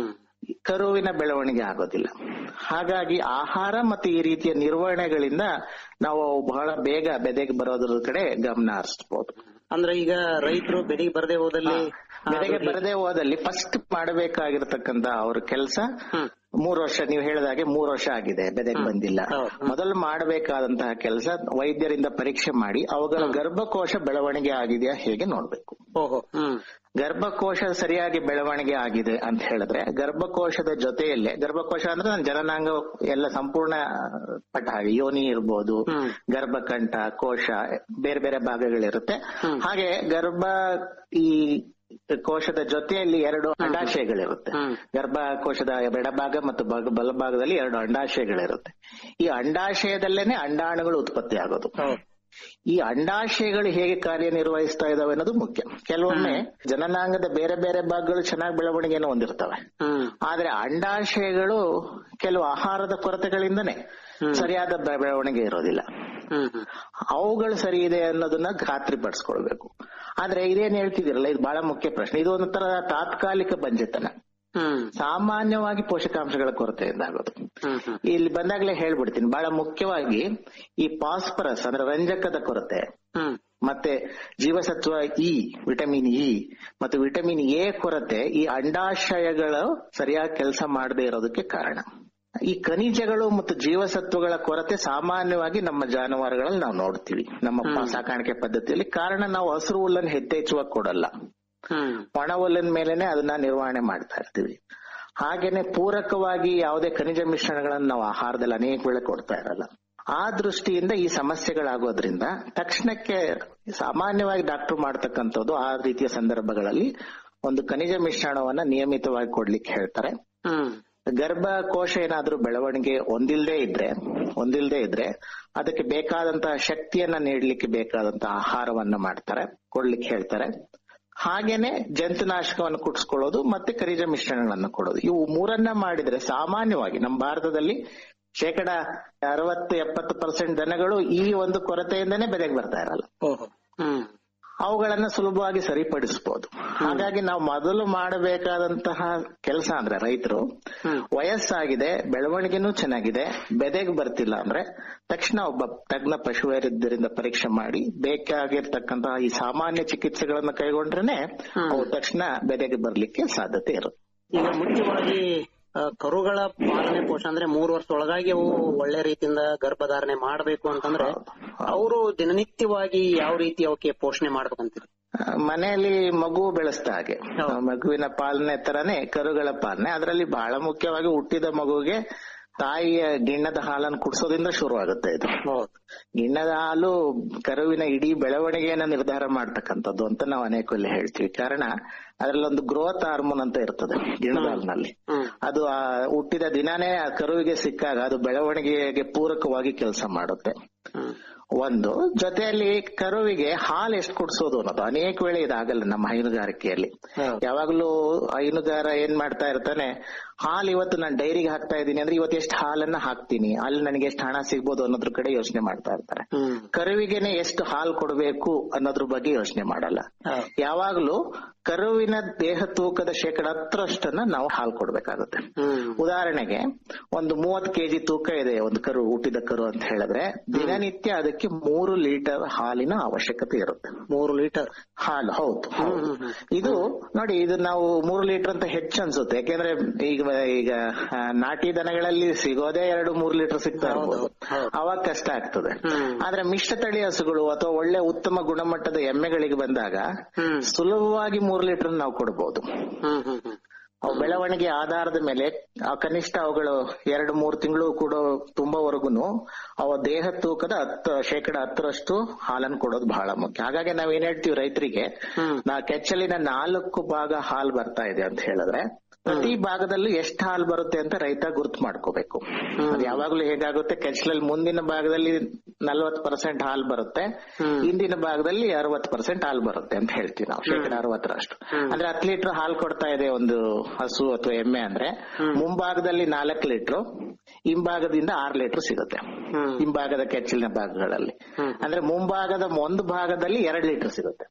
ಕರುವಿನ ಬೆಳವಣಿಗೆ ಆಗೋದಿಲ್ಲ ಹಾಗಾಗಿ ಆಹಾರ ಮತ್ತು ಈ ರೀತಿಯ ನಿರ್ವಹಣೆಗಳಿಂದ ನಾವು ಬಹಳ ಬೇಗ ಬೆದೆಗೆ ಬರೋದ್ರ ಕಡೆ ಗಮನ ಹರಿಸಬಹುದು ಅಂದ್ರೆ ಈಗ ರೈತರು ಬೆದಿಗ್ ಬರದೇ ಹೋದಲ್ಲಿ ಬೆದೆಗೆ ಬರದೇ ಹೋದಲ್ಲಿ ಫಸ್ಟ್ ಮಾಡಬೇಕಾಗಿರ್ತಕ್ಕಂತ ಅವ್ರ ಕೆಲಸ ಮೂರು ವರ್ಷ ನೀವು ಹೇಳಿದಾಗೆ ಮೂರು ವರ್ಷ ಆಗಿದೆ ಬೆದೆಗೆ ಬಂದಿಲ್ಲ ಮೊದಲು ಮಾಡಬೇಕಾದಂತಹ ಕೆಲಸ ವೈದ್ಯರಿಂದ ಪರೀಕ್ಷೆ ಮಾಡಿ ಅವುಗಳ ಗರ್ಭಕೋಶ ಬೆಳವಣಿಗೆ ಆಗಿದೆಯಾ ಹೇಗೆ ನೋಡ್ಬೇಕು ಓಹೋ ಹ್ಮ್ ಗರ್ಭಕೋಶ ಸರಿಯಾಗಿ ಬೆಳವಣಿಗೆ ಆಗಿದೆ ಅಂತ ಹೇಳಿದ್ರೆ ಗರ್ಭಕೋಶದ ಜೊತೆಯಲ್ಲೇ ಗರ್ಭಕೋಶ ಅಂದ್ರೆ ನನ್ನ ಜನನಾಂಗ ಎಲ್ಲ ಸಂಪೂರ್ಣ ಪಟ ಹಾಗೆ ಯೋನಿ ಇರ್ಬೋದು ಗರ್ಭಕಂಠ ಕೋಶ ಬೇರೆ ಬೇರೆ ಭಾಗಗಳಿರುತ್ತೆ ಹಾಗೆ ಗರ್ಭ ಈ ಕೋಶದ ಜೊತೆಯಲ್ಲಿ ಎರಡು ಅಂಡಾಶಯಗಳಿರುತ್ತೆ ಗರ್ಭಕೋಶದ ಎಡಭಾಗ ಮತ್ತು ಬಗ- ಬಲಭಾಗದಲ್ಲಿ ಎರಡು ಅಂಡಾಶಯಗಳಿರುತ್ತೆ ಈ ಅಂಡಾಶಯದಲ್ಲೇನೆ ಅಂಡಾಣುಗಳು ಉತ್ಪತ್ತಿ ಆಗೋದು ಈ ಅಂಡಾಶಯಗಳು ಹೇಗೆ ಕಾರ್ಯನಿರ್ವಹಿಸ್ತಾ ಇದಾವೆ ಅನ್ನೋದು ಮುಖ್ಯ ಕೆಲವೊಮ್ಮೆ ಜನನಾಂಗದ ಬೇರೆ ಬೇರೆ ಭಾಗಗಳು ಚೆನ್ನಾಗಿ ಬೆಳವಣಿಗೆಯನ್ನು ಹೊಂದಿರ್ತವೆ ಆದ್ರೆ ಅಂಡಾಶಯಗಳು ಕೆಲವು ಆಹಾರದ ಕೊರತೆಗಳಿಂದನೇ ಸರಿಯಾದ ಬೆ- ಬೆಳವಣಿಗೆ ಇರೋದಿಲ್ಲ ಅವುಗಳು ಸರಿ ಇದೆ ಅನ್ನೋದನ್ನ ಖಾತ್ರಿ ಪಡಿಸ್ಕೊಳ್ಬೇಕು ಆದ್ರೆ ಇದೇನ್ ಹೇಳ್ತಿದಿರಲ್ಲ ಇದು ಬಹಳ ಮುಖ್ಯ ಪ್ರಶ್ನೆ ಇದು ಒಂಥರ ತಾತ್ಕಾಲಿಕ ಬಂಜೆತನ ಸಾಮಾನ್ಯವಾಗಿ ಪೋಷಕಾಂಶಗಳ ಕೊರತೆಯಿಂದ ಆಗೋದು ಇಲ್ಲಿ ಬಂದಾಗ್ಲೇ ಹೇಳ್ಬಿಡ್ತೀನಿ ಬಹಳ ಮುಖ್ಯವಾಗಿ ಈ ಪಾಸ್ಪರಸ್ ಅಂದ್ರೆ ರಂಜಕದ ಕೊರತೆ ಮತ್ತೆ ಜೀವಸತ್ವ ಇ ವಿಟಮಿನ್ ಇ ಮತ್ತು ವಿಟಮಿನ್ ಎ ಕೊರತೆ ಈ ಅಂಡಾಶಯಗಳು ಸರಿಯಾಗಿ ಕೆಲಸ ಮಾಡದೇ ಇರೋದಕ್ಕೆ ಕಾರಣ ಈ ಖನಿಜಗಳು ಮತ್ತು ಜೀವಸತ್ವಗಳ ಕೊರತೆ ಸಾಮಾನ್ಯವಾಗಿ ನಮ್ಮ ಜಾನುವಾರುಗಳಲ್ಲಿ ನಾವು ನೋಡ್ತೀವಿ ನಮ್ಮ ಪ- ಸಾಕಾಣಿಕೆ ಪದ್ಧತಿಯಲ್ಲಿ ಕಾರಣ ನಾವು ಹಸಿರು ಹುಲ್ಲನ್ನು ಯಥೇಚ್ಛವಾಗಿ ಕೊಡಲ್ಲ ಒಣ ಹುಲ್ಲಿನ ಮೇಲೆನೆ ಅದನ್ನ ನಿರ್ವಹಣೆ ಮಾಡ್ತಾ ಇರ್ತೀವಿ ಹಾಗೇನೆ ಪೂರಕವಾಗಿ ಯಾವುದೇ ಖನಿಜ ಮಿಶ್ರಣಗಳನ್ನು ನಾವು ಆಹಾರದಲ್ಲಿ ಅನೇಕ ವೇಳೆ ಕೊಡ್ತಾ ಇರಲ್ಲ ಆ ದೃಷ್ಟಿಯಿಂದ ಈ ಸಮಸ್ಯೆಗಳಾಗೋದ್ರಿಂದ ತಕ್ಷಣಕ್ಕೆ ಸಾಮಾನ್ಯವಾಗಿ ಡಾಕ್ಟರ್ ಮಾಡ್ತಕ್ಕಂಥದ್ದು ಆ ರೀತಿಯ ಸಂದರ್ಭಗಳಲ್ಲಿ ಒಂದು ಖನಿಜ ಮಿಶ್ರಣವನ್ನ ನಿಯಮಿತವಾಗಿ ಕೊಡ್ಲಿಕ್ಕೆ ಹೇಳ್ತಾರೆ ಗರ್ಭಕೋಶ ಏನಾದ್ರೂ ಬೆಳವಣಿಗೆ ಹೊಂದಿಲ್ದೇ ಇದ್ರೆ ಹೊಂದಿಲ್ದೇ ಇದ್ರೆ ಅದಕ್ಕೆ ಬೇಕಾದಂತಹ ಶಕ್ತಿಯನ್ನ ನೀಡಲಿಕ್ಕೆ ಬೇಕಾದಂತಹ ಆಹಾರವನ್ನ ಮಾಡ್ತಾರೆ ಕೊಡ್ಲಿಕ್ಕೆ ಹೇಳ್ತಾರೆ ಹಾಗೇನೆ ಜಂತುನಾಶಕವನ್ನು ಕುಡಿಸ್ಕೊಳ್ಳೋದು ಮತ್ತೆ ಖನಿಜ ಮಿಶ್ರಣಗಳನ್ನು ಕೊಡೋದು ಇವು ಮೂರನ್ನ ಮಾಡಿದ್ರೆ ಸಾಮಾನ್ಯವಾಗಿ ನಮ್ಮ ಭಾರತದಲ್ಲಿ ಶೇಕಡ ಅರವತ್ತು ಎಪ್ಪತ್ತು ಪರ್ಸೆಂಟ್ ದನಗಳು ಈ ಒಂದು ಕೊರತೆಯಿಂದನೇ ಬೆದೆಗೆ ಬರ್ತಾ ಇರಲ್ಲ ಅವುಗಳನ್ನ ಸುಲಭವಾಗಿ ಸರಿಪಡಿಸಬಹುದು ಹಾಗಾಗಿ ನಾವು ಮೊದಲು ಮಾಡಬೇಕಾದಂತಹ ಕೆಲಸ ಅಂದ್ರೆ ರೈತರು ವಯಸ್ಸಾಗಿದೆ ಬೆಳವಣಿಗೆನೂ ಚೆನ್ನಾಗಿದೆ ಬೆದೆಗೆ ಬರ್ತಿಲ್ಲ ಅಂದ್ರೆ ತಕ್ಷಣ ಒಬ್ಬ ತಜ್ಞ ಪಶುವೈದ್ಯರಿಂದ ಪರೀಕ್ಷೆ ಮಾಡಿ ಬೇಕಾಗಿರ್ತಕ್ಕಂತಹ ಈ ಸಾಮಾನ್ಯ ಚಿಕಿತ್ಸೆಗಳನ್ನ ಕೈಗೊಂಡ್ರೇನೆ ಅವು ತಕ್ಷಣ ಬೆದೆಗೆ ಬರ್ಲಿಕ್ಕೆ ಸಾಧ್ಯತೆ ಇರುತ್ತೆ ಈಗ ಮುಖ್ಯವಾಗಿ ಆ, ಕರುಗಳ ಪಾಲನೆ ಪೋಷಣೆ ಅಂದ್ರೆ ಮೂರು ವರ್ಷ ಒಳಗಾಗಿ ಅವು ಒಳ್ಳೆ ರೀತಿಯಿಂದ ಗರ್ಭಧಾರಣೆ ಮಾಡಬೇಕು ಅಂತಂದ್ರೆ ಅವರು ದಿನನಿತ್ಯವಾಗಿ ಯಾವ ರೀತಿ ಅವಕ್ಕೆ ಪೋಷಣೆ ಮಾಡ್ಬೇಕಂತೀರಿ ಆ, ಮನೆಯಲ್ಲಿ ಮಗು ಬೆಳೆಸ್ದ ಹಾಗೆ ಆ, ಮಗುವಿನ ಪಾಲನೆ ತರನೇ ಕರುಗಳ ಪಾಲನೆ ಅದರಲ್ಲಿ ಬಹಳ ಮುಖ್ಯವಾಗಿ ಹುಟ್ಟಿದ ಮಗುವಿಗೆ ತಾಯಿಯ ಗಿಣ್ಣದ ಹಾಲನ್ನು ಕುಡಿಸೋದ್ರಿಂದ ಶುರುವಾಗುತ್ತೆ ಇದು ಗಿಣ್ಣದ ಹಾಲು ಕರುವಿನ ಇಡೀ ಬೆಳವಣಿಗೆಯನ್ನ ನಿರ್ಧಾರ ಮಾಡ್ತಕ್ಕಂಥದ್ದು ಅಂತ ನಾವು ಅನೇಕಲ್ಲಿ ಹೇಳ್ತೀವಿ ಕಾರಣ ಅದರಲ್ಲಿ ಒಂದು ಗ್ರೋತ್ ಹಾರ್ಮೋನ್ ಅಂತ ಇರ್ತದೆ ಗಿಣ್ಣದ ಹಾಲಿನಲ್ಲಿ ಅದು ಆ ಹುಟ್ಟಿದ ದಿನಾನೇ ಆ ಕರುವಿಗೆ ಸಿಕ್ಕಾಗ ಅದು ಬೆಳವಣಿಗೆಗೆ ಪೂರಕವಾಗಿ ಕೆಲಸ ಮಾಡುತ್ತೆ ಒಂದು ಜೊತೆಯಲ್ಲಿ ಕರುವಿಗೆ ಹಾಲು ಎಷ್ಟು ಕುಡಿಸೋದು ಅನ್ನೋದು ಅನೇಕ ವೇಳೆ ಇದಾಗಲ್ಲ ನಮ್ಮ ಹೈನುಗಾರಿಕೆಯಲ್ಲಿ ಯಾವಾಗ್ಲೂ ಹೈನುಗಾರ ಏನ್ ಮಾಡ್ತಾ ಇರ್ತಾನೆ ಹಾಲು ಇವತ್ತು ನಾನು ಡೈರಿಗೆ ಹಾಕ್ತಾ ಇದ್ದೀನಿ ಅಂದ್ರೆ ಇವತ್ತು ಎಷ್ಟು ಹಾಲನ್ನ ಹಾಕ್ತೀನಿ ಅಲ್ಲಿ ನನಗೆ ಎಷ್ಟು ಹಣ ಸಿಗ್ಬೋದು ಅನ್ನೋದ್ರ ಕಡೆ ಯೋಚನೆ ಮಾಡ್ತಾ ಇರ್ತಾರೆ ಕರುವಿಗೆನೆ ಎಷ್ಟು ಹಾಲು ಕೊಡಬೇಕು ಅನ್ನೋದ್ರ ಬಗ್ಗೆ ಯೋಚನೆ ಮಾಡಲ್ಲ ಯಾವಾಗ್ಲೂ ಕರುವಿನ ದೇಹ ತೂಕದ ಶೇಕಡ ಹತ್ತರಷ್ಟನ್ನ ನಾವು ಹಾಲು ಕೊಡ್ಬೇಕಾಗುತ್ತೆ ಉದಾಹರಣೆಗೆ ಒಂದು ಮೂವತ್ ಕೆಜಿ ತೂಕ ಇದೆ ಒಂದು ಕರು ಹುಟ್ಟಿದ ಕರು ಅಂತ ಹೇಳಿದ್ರೆ ದಿನನಿತ್ಯ ಅದಕ್ಕೆ ಮೂರು ಲೀಟರ್ ಹಾಲಿನ ಅವಶ್ಯಕತೆ ಇರುತ್ತೆ ಮೂರು ಲೀಟರ್ ಹಾಲು ಹೌದು ಹೌದು. ಇದು ನೋಡಿ ಇದು ನಾವು ಮೂರು ಲೀಟರ್ ಅಂತ ಹೆಚ್ಚು ಅನ್ಸುತ್ತೆ ಯಾಕೆಂದ್ರೆ ಈಗ ಈಗ ಆ, ನಾಟಿ ದನಗಳಲ್ಲಿ ಸಿಗೋದೇ ಎರಡು ಮೂರು ಲೀಟರ್ ಸಿಗ್ತಾ ಇರ್ಬೋದು ಅವಾಗ ಕಷ್ಟ ಆಗ್ತದೆ ಆದ್ರೆ ಮಿಶ್ರ ತಳಿ ಹಸುಗಳು ಅಥವಾ ಒಳ್ಳೆ ಉತ್ತಮ ಗುಣಮಟ್ಟದ ಎಮ್ಮೆಗಳಿಗೆ ಬಂದಾಗ ಸುಲಭವಾಗಿ ಮೂರು ಲೀಟರ್ ನಾವು ಕೊಡಬಹುದು ಅವು ಬೆಳವಣಿಗೆ ಆಧಾರದ ಮೇಲೆ ಆ ಕನಿಷ್ಠ ಅವುಗಳು ಎರಡು ಮೂರು ತಿಂಗಳು ಕೂಡ ತುಂಬವರೆಗೂ ಅವ ದೇಹ ತೂಕದ ಹತ್ತು ಶೇಕಡ ಹತ್ತರಷ್ಟು ಹಾಲನ್ನು ಕೊಡೋದು ಬಹಳ ಮುಖ್ಯ ಹಾಗಾಗಿ ನಾವ್ ಏನ್ ಹೇಳ್ತೀವಿ ರೈತರಿಗೆ ನಾ ಕೆಚ್ಚಲಿನ ನಾಲ್ಕು ಭಾಗ ಹಾಲು ಬರ್ತಾ ಇದೆ ಅಂತ ಹೇಳಿದ್ರೆ ಪ್ರತಿ ಭಾಗದಲ್ಲೂ ಎಷ್ಟು ಹಾಲು ಬರುತ್ತೆ ಅಂತ ರೈತ ಗುರ್ತು ಮಾಡ್ಕೋಬೇಕು ಅದು ಯಾವಾಗ್ಲೂ ಹೇಗಾಗುತ್ತೆ ಕೆಚ್ಚಲಲ್ಲಿ ಮುಂದಿನ ಭಾಗದಲ್ಲಿ ನಲ್ವತ್ ಪರ್ಸೆಂಟ್ ಹಾಲು ಬರುತ್ತೆ ಹಿಂದಿನ ಭಾಗದಲ್ಲಿ ಅರವತ್ ಪರ್ಸೆಂಟ್ ಹಾಲು ಬರುತ್ತೆ ಅಂತ ಹೇಳ್ತೀವಿ ನಾವು ಶೇಕಡ ಅರವತ್ತರಷ್ಟು ಅಂದ್ರೆ ಹತ್ತು ಲೀಟರ್ ಹಾಲು ಕೊಡ್ತಾ ಇದೆ ಒಂದು ಹಸು ಅಥವಾ ಎಮ್ಮೆ ಅಂದ್ರೆ ಮುಂಭಾಗದಲ್ಲಿ ನಾಲ್ಕು ಲೀಟರ್ ಹಿಂಭಾಗದಿಂದ ಆರು ಲೀಟರ್ ಸಿಗುತ್ತೆ ಹಿಂಭಾಗದ ಕೆಚ್ಚಲಿನ ಭಾಗಗಳಲ್ಲಿ ಅಂದ್ರೆ ಮುಂಭಾಗದ ಒಂದು ಭಾಗದಲ್ಲಿ ಎರಡ್ ಲೀಟರ್ ಸಿಗುತ್ತೆ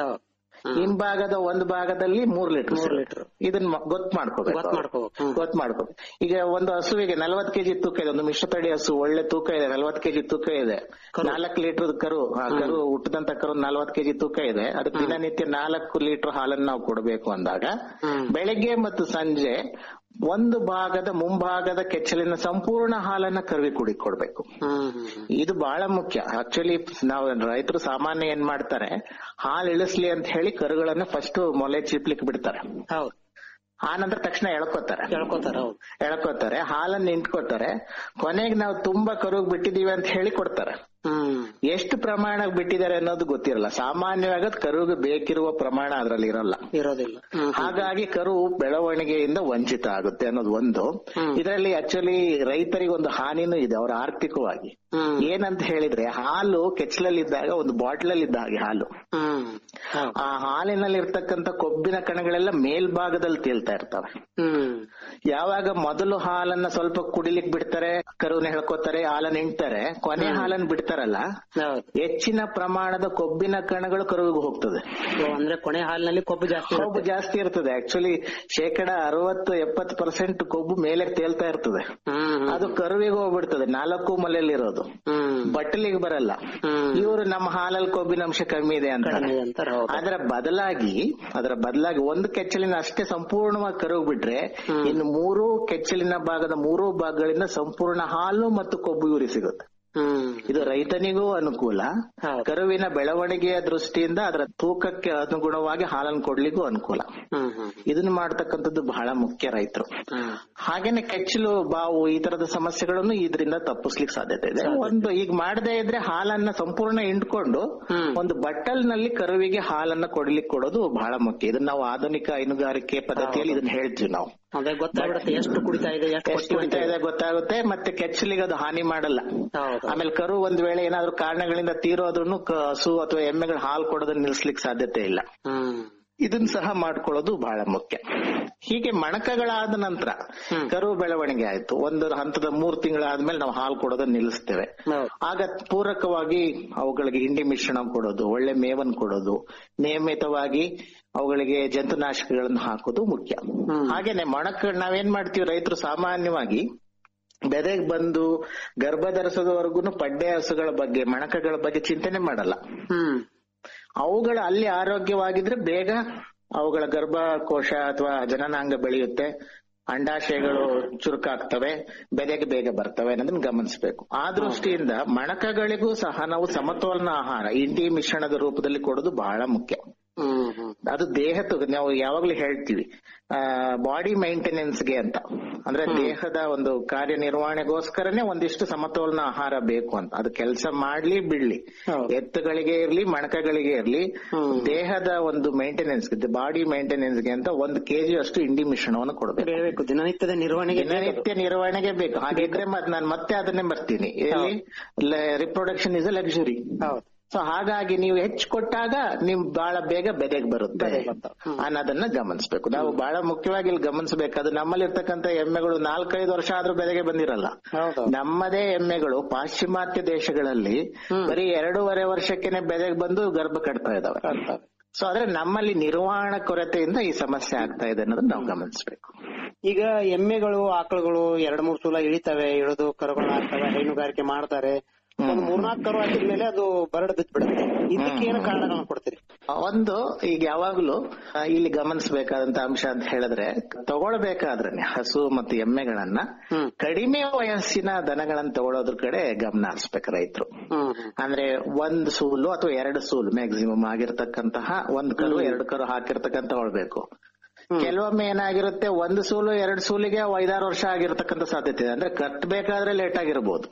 ಹಿಂಭಾಗದ ಒಂದು ಭಾಗದಲ್ಲಿ ಮೂರ್ ಲೀಟರ್ ಮೂರ್ ಲೀಟರ್ ಇದನ್ನ ಮ- ಗೊತ್ತು ಮಾಡ್ಕೋಬೇಕು ಗೊತ್ತು ಮಾಡ್ಕೋಬೇಕು ಈಗ ಒಂದು ಹಸುವಿಗೆ ನಲ್ವತ್ ಕೆಜಿ ತೂಕ ಇದೆ ಒಂದು ಮಿಶ್ರತಳಿ ಹಸು ಒಳ್ಳೆ ತೂಕ ಇದೆ ನಲ್ವತ್ ಕೆಜಿ ತೂಕ ಇದೆ ನಾಲ್ಕು ಲೀಟರ್ ಕರು ಆ ಕರು ಹುಟ್ಟದಂತ ಕರು ನಲ್ವತ್ ಕೆಜಿ ತೂಕ ಇದೆ ಅದಕ್ಕೆ ದಿನನಿತ್ಯ ನಾಲ್ಕು ಲೀಟರ್ ಹಾಲನ್ನು ನಾವು ಕೊಡಬೇಕು ಅಂದಾಗ ಬೆಳಗ್ಗೆ ಮತ್ತು ಸಂಜೆ ಒಂದು ಭಾಗದ ಮುಂಭಾಗದ ಕೆಚ್ಚಲಿನ ಸಂಪೂರ್ಣ ಹಾಲನ್ನ ಕರುವಿ ಕುಡಿ ಕೊಡ್ಬೇಕು ಇದು ಬಹಳ ಮುಖ್ಯ ಆಕ್ಚುಲಿ ನಾವು ರೈತರು ಸಾಮಾನ್ಯ ಏನ್ ಮಾಡ್ತಾರೆ ಹಾಲು ಇಳಿಸ್ಲಿ ಅಂತ ಹೇಳಿ ಕರುಗಳನ್ನ ಫಸ್ಟ್ ಮೊಲೆ ಚೀಪ್ಲಿಕ್ಕೆ ಬಿಡ್ತಾರೆ ಹೌದು ಆ ನಂತರ ತಕ್ಷಣ ಎಳ್ಕೊತಾರೆ ಎಳ್ಕೊತಾರೆ ಹೌದು ಎಳ್ಕೊತಾರೆ ಹಾಲನ್ನ ನಿಂಟ್ಕೋತಾರೆ ಕೊನೆಗೆ ನಾವು ತುಂಬಾ ಕರುಗ್ ಬಿಟ್ಟಿದೀವಿ ಅಂತ ಹೇಳಿ ಕೊಡ್ತಾರೆ ಎಷ್ಟು ಪ್ರಮಾಣ ಬಿಟ್ಟಿದ್ದಾರೆ ಅನ್ನೋದು ಗೊತ್ತಿರಲ್ಲ ಸಾಮಾನ್ಯವಾಗಿ ಅದ್ ಕರುಗೆ ಬೇಕಿರುವ ಪ್ರಮಾಣ ಅದ್ರಲ್ಲಿ ಇರಲ್ಲ ಇರೋದಿಲ್ಲ ಹಾಗಾಗಿ ಕರು ಬೆಳವಣಿಗೆಯಿಂದ ವಂಚಿತ ಆಗುತ್ತೆ ಅನ್ನೋದು ಒಂದು ಇದರಲ್ಲಿ ಆಕ್ಚುಲಿ ರೈತರಿಗೆ ಒಂದು ಹಾನಿನೂ ಇದೆ ಅವರ ಆರ್ಥಿಕವಾಗಿ ಏನಂತ ಹೇಳಿದ್ರೆ ಹಾಲು ಕೆಚ್ಚಲಲ್ಲಿದ್ದಾಗ ಒಂದು ಬಾಟ್ಲಲ್ಲಿ ಇದ್ದ ಹಾಗೆ ಹಾಲು ಆ ಹಾಲಿನಲ್ಲಿ ಇರ್ತಕ್ಕಂತ ಕೊಬ್ಬಿನ ಕಣಗಳೆಲ್ಲ ಮೇಲ್ಭಾಗದಲ್ಲಿ ತೇಲ್ತಾ ಇರ್ತವೆ ಯಾವಾಗ ಮೊದಲು ಹಾಲನ್ನ ಸ್ವಲ್ಪ ಕುಡಿಲಿಕ್ ಬಿಡ್ತಾರೆ ಕರುವಿನ ಹೇಳ್ಕೊತಾರೆ ಹಾಲನ್ನ ಹಿಂಡ್ತಾರೆ ಕೊನೆ ಹಾಲನ್ನ ಬಿಡ್ತಾರಲ್ಲ ಹೆಚ್ಚಿನ ಪ್ರಮಾಣದ ಕೊಬ್ಬಿನ ಕಣಗಳು ಕರುವಿಗೆ ಹೋಗ್ತದೆ ಅಂದ್ರೆ ಕೊನೆ ಹಾಲಿನಲ್ಲಿ ಕೊಬ್ಬು ಜಾಸ್ತಿ ಕೊಬ್ಬು ಜಾಸ್ತಿ ಇರ್ತದೆ ಆಕ್ಚುಲಿ ಶೇಕಡ ಅರವತ್ತು ಎಪ್ಪತ್ತು ಪರ್ಸೆಂಟ್ ಕೊಬ್ಬು ಮೇಲೆ ತೇಲ್ತಾ ಇರ್ತದೆ ಅದು ಕರುವಿಗೆ ಹೋಗ್ಬಿಡ್ತದೆ ನಾಲ್ಕು ಮಲೆಯಲ್ಲಿರೋದು ಬಟ್ಟಲಿಗೆ ಬರಲ್ಲ ಇವರು ನಮ್ಮ ಹಾಲಲ್ಲಿ ಕೊಬ್ಬಿನ ಅಂಶ ಕಮ್ಮಿ ಇದೆ ಅಂತ ಅದರ ಬದಲಾಗಿ ಅದರ ಬದಲಾಗಿ ಒಂದು ಕೆಚ್ಚಲಿನ ಅಷ್ಟೇ ಸಂಪೂರ್ಣವಾಗಿ ಕರುಗ್ ಬಿಟ್ರೆ ಇನ್ನು ಮೂರು ಕೆಚ್ಚಲಿನ ಭಾಗದ ಮೂರು ಭಾಗಗಳಿಂದ ಸಂಪೂರ್ಣ ಹಾಲು ಮತ್ತು ಕೊಬ್ಬು ಇವರಿಗೆ ಸಿಗುತ್ತೆ ಇದು ರೈತನಿಗೂ ಅನುಕೂಲ ಕರುವಿನ ಬೆಳವಣಿಗೆಯ ದೃಷ್ಟಿಯಿಂದ ಅದರ ತೂಕಕ್ಕೆ ಅನುಗುಣವಾಗಿ ಹಾಲನ್ನು ಕೊಡ್ಲಿಕ್ಕೂ ಅನುಕೂಲ ಇದನ್ನ ಮಾಡ್ತಕ್ಕಂಥದ್ದು ಬಹಳ ಮುಖ್ಯ ರೈತರು ಹಾಗೇನೆ ಕೆಚ್ಚಲು ಬಾವು ಈ ತರದ ಸಮಸ್ಯೆಗಳನ್ನು ಇದರಿಂದ ತಪ್ಪಿಸ್ಲಿಕ್ಕೆ ಸಾಧ್ಯತೆ ಇದೆ ಒಂದು ಈಗ ಮಾಡದೇ ಇದ್ರೆ ಹಾಲನ್ನ ಸಂಪೂರ್ಣ ಹಿಂಡ್ಕೊಂಡು ಒಂದು ಬಟ್ಟಲ್ನಲ್ಲಿ ಕರುವಿಗೆ ಹಾಲನ್ನ ಕೊಡ್ಲಿಕ್ಕೆ ಕೊಡೋದು ಬಹಳ ಮುಖ್ಯ ಇದನ್ನ ನಾವು ಆಧುನಿಕ ಹೈನುಗಾರಿಕೆ ಪದ್ಧತಿಯಲ್ಲಿ ಇದನ್ನ ಹೇಳ್ತೀವಿ ನಾವು ಅದೇ ಗೊತ್ತಾಗ್ಬಿಡುತ್ತೆ ಎಷ್ಟು ಕುಡಿತಾ ಇದೆ ಎಷ್ಟು ಎಷ್ಟು ಕುಡಿತಾ ಇದೆ ಗೊತ್ತಾಗುತ್ತೆ ಮತ್ತೆ ಕೆಚ್ಚಲಿಗೆ ಅದು ಹಾನಿ ಮಾಡಲ್ಲ ಆಮೇಲೆ ಕರು ಒಂದ್ ವೇಳೆ ಏನಾದ್ರು ಕಾರಣಗಳಿಂದ ತೀರೋದ್ರೂ ಹಸು ಅಥವಾ ಎಮ್ಮೆಗಳು ಹಾಲು ಕೊಡೋದನ್ನ ನಿಲ್ಸ್ಲಿಕ್ಕೆ ಸಾಧ್ಯತೆ ಇಲ್ಲ ಇದನ್ನ ಸಹ ಮಾಡ್ಕೊಳ್ಳೋದು ಬಹಳ ಮುಖ್ಯ ಹೀಗೆ ಮಣಕಗಳಾದ ನಂತರ ಕರು ಬೆಳವಣಿಗೆ ಆಯ್ತು ಒಂದು ಹಂತದ ಮೂರ್ ತಿಂಗಳಾದ್ಮೇಲೆ ನಾವು ಹಾಲು ಕೊಡೋದನ್ನ ನಿಲ್ಲಿಸ್ತೇವೆ ಆಗ ಪೂರಕವಾಗಿ ಅವುಗಳಿಗೆ ಹಿಂಡಿ ಮಿಶ್ರಣ ಕೊಡೋದು ಒಳ್ಳೆ ಮೇವನ್ ಕೊಡೋದು ನಿಯಮಿತವಾಗಿ ಅವುಗಳಿಗೆ ಜಂತುನಾಶಕಗಳನ್ನು ಹಾಕೋದು ಮುಖ್ಯ ಹಾಗೇನೆ ಮಣಕ ನಾವೇನ್ ಮಾಡ್ತೀವಿ ರೈತರು ಸಾಮಾನ್ಯವಾಗಿ ಬೆದೆಗ್ ಬಂದು ಗರ್ಭ ಧರಿಸೋದವರೆಗೂ ಪಡ್ಡೆ ಹಸುಗಳ ಬಗ್ಗೆ ಮಣಕಗಳ ಬಗ್ಗೆ ಚಿಂತನೆ ಮಾಡಲ್ಲ ಅವುಗಳು ಅಲ್ಲಿ ಆರೋಗ್ಯವಾಗಿದ್ರೆ ಬೇಗ ಅವುಗಳ ಗರ್ಭಕೋಶ ಅಥವಾ ಜನನಾಂಗ ಬೆಳೆಯುತ್ತೆ ಅಂಡಾಶಯಗಳು ಚುರುಕಾಗ್ತವೆ ಬೆದೆಗೆ ಬೇಗ ಬರ್ತವೆ ಅನ್ನೋದನ್ನ ಗಮನಿಸಬೇಕು ಆ ದೃಷ್ಟಿಯಿಂದ ಮಣಕಗಳಿಗೂ ಸಹ ನಾವು ಸಮತೋಲನ ಆಹಾರ ಇಂಡಿ ಮಿಶ್ರಣದ ರೂಪದಲ್ಲಿ ಕೊಡೋದು ಬಹಳ ಮುಖ್ಯ ಅದು ದೇಹದ ನಾವು ಯಾವಾಗ್ಲೂ ಹೇಳ್ತೀವಿ ಬಾಡಿ ಗೆ ಅಂತ ಅಂದ್ರೆ ದೇಹದ ಒಂದು ಕಾರ್ಯನಿರ್ವಹಣೆಗೋಸ್ಕರನೇ ಒಂದಿಷ್ಟು ಸಮತೋಲನ ಆಹಾರ ಬೇಕು ಅಂತ ಅದು ಕೆಲಸ ಮಾಡ್ಲಿ ಬಿಡ್ಲಿ ಎತ್ತುಗಳಿಗೆ ಇರ್ಲಿ ಮಣಕಗಳಿಗೆ ಇರ್ಲಿ ದೇಹದ ಒಂದು ಮೇಂಟೆನೆನ್ಸ್ ಬಾಡಿ ಗೆ ಅಂತ ಒಂದು ಕೆಜಿ ಅಷ್ಟು ಇಂಡಿ ಮಿಶ್ರಣವನ್ನು ಕೊಡಬೇಕು ದಿನನಿತ್ಯದ ನಿರ್ವಹಣೆಗೆ ದಿನನಿತ್ಯ ನಿರ್ವಹಣೆಗೆ ಬೇಕು ಹಾಗಿದ್ರೆ ಮತ್ತೆ ನಾನು ಮತ್ತೆ ಅದನ್ನೇ ಬರ್ತೀನಿ reproduction is a luxury so ಹಾಗಾಗಿ ನೀವು ಹೆಚ್ಚು ಕೊಟ್ಟಾಗ ನೀವು ಬಹಳ ಬೇಗ ಬೆದೆಗೆ ಬರುತ್ತೆ ಅನ್ನೋದನ್ನ ಗಮನಿಸಬೇಕು ನಾವು ಬಹಳ ಮುಖ್ಯವಾಗಿ ಇಲ್ಲಿ ಗಮನಿಸಬೇಕು ಅದು ನಮ್ಮಲ್ಲಿ ಇರ್ತಕ್ಕಂಥ ಎಮ್ಮೆಗಳು ನಾಲ್ಕೈದು ವರ್ಷ ಆದ್ರೂ ಬೆದೆಗೆ ಬಂದಿರಲ್ಲ ನಮ್ಮದೇ ಎಮ್ಮೆಗಳು ಪಾಶ್ಚಿಮಾತ್ಯ ದೇಶಗಳಲ್ಲಿ ಬರೀ ಎರಡೂವರೆ ವರ್ಷಕ್ಕೆನೆ ಬೆದೆಗೆ ಬಂದು ಗರ್ಭ ಕಟ್ತಾ ಇದಾವೆ ಸೊ ಆದ್ರೆ ನಮ್ಮಲ್ಲಿ ನಿರ್ವಹಣಾ ಕೊರತೆಯಿಂದ ಈ ಸಮಸ್ಯೆ ಆಗ್ತಾ ಇದೆ ಅನ್ನೋದನ್ನ ನಾವು ಗಮನಿಸಬೇಕು ಈಗ ಎಮ್ಮೆಗಳು ಆಕಳುಗಳು ಎರಡ್ ಮೂರ್ ಸೂಲ ಇಳಿತವೆ ಇಳಿದು ಕರುಗಳು ಹಾಕ್ತವೆ ಹೈನುಗಾರಿಕೆ ಮಾಡ್ತಾರೆ ಒಂದು ಮೂರ್ನಾಲ್ಕು ಕರು ಹಾಕಿದ್ಮೇಲೆ ಅದು ಬರಡ್ ಬಿದ್ದು ಬಿಡುತ್ತೆ ಇದಕ್ಕೆ ಏನು ಕಾರಣಗಳನ್ನ ಕೊಡ್ತೀರಿ ಒಂದು ಈಗ ಯಾವಾಗ್ಲೂ ಆ, ಇಲ್ಲಿ ಗಮನಿಸಬೇಕಾದಂತ ಅಂಶ ಅಂತ ಹೇಳಿದ್ರೆ ತಗೊಳ್ಬೇಕಾದ್ರೆ ಹಸು ಮತ್ತು ಎಮ್ಮೆಗಳನ್ನ ಕಡಿಮೆ ವಯಸ್ಸಿನ ದನಗಳನ್ನ ತಗೊಳ್ಳೋದ್ರ ಕಡೆ ಗಮನ ಹರಿಸ್ಬೇಕು ರೈತರು ಅಂದ್ರೆ ಒಂದ್ ಸೂಲು ಅಥವಾ ಎರಡು ಸೂಲು ಮ್ಯಾಕ್ಸಿಮಮ್ ಆಗಿರ್ತಕ್ಕಂತಹ ಒಂದ್ ಕರು ಎರಡು ಕರು ಹಾಕಿರ್ತಕ್ಕಂತ ತಗೊಳ್ಬೇಕು ಕೆಲವೊಮ್ಮೆ ಏನಾಗಿರುತ್ತೆ ಒಂದು ಸೂಲು ಎರಡು ಸೂಲಿಗೆ ಅವು ಐದಾರು ವರ್ಷ ಆಗಿರ್ತಕ್ಕಂಥ ಸಾಧ್ಯತೆ ಇದೆ ಅಂದ್ರೆ ಕಟ್ಟಬೇಕಾದ್ರೆ ಲೇಟ್ ಆಗಿರ್ಬೋದು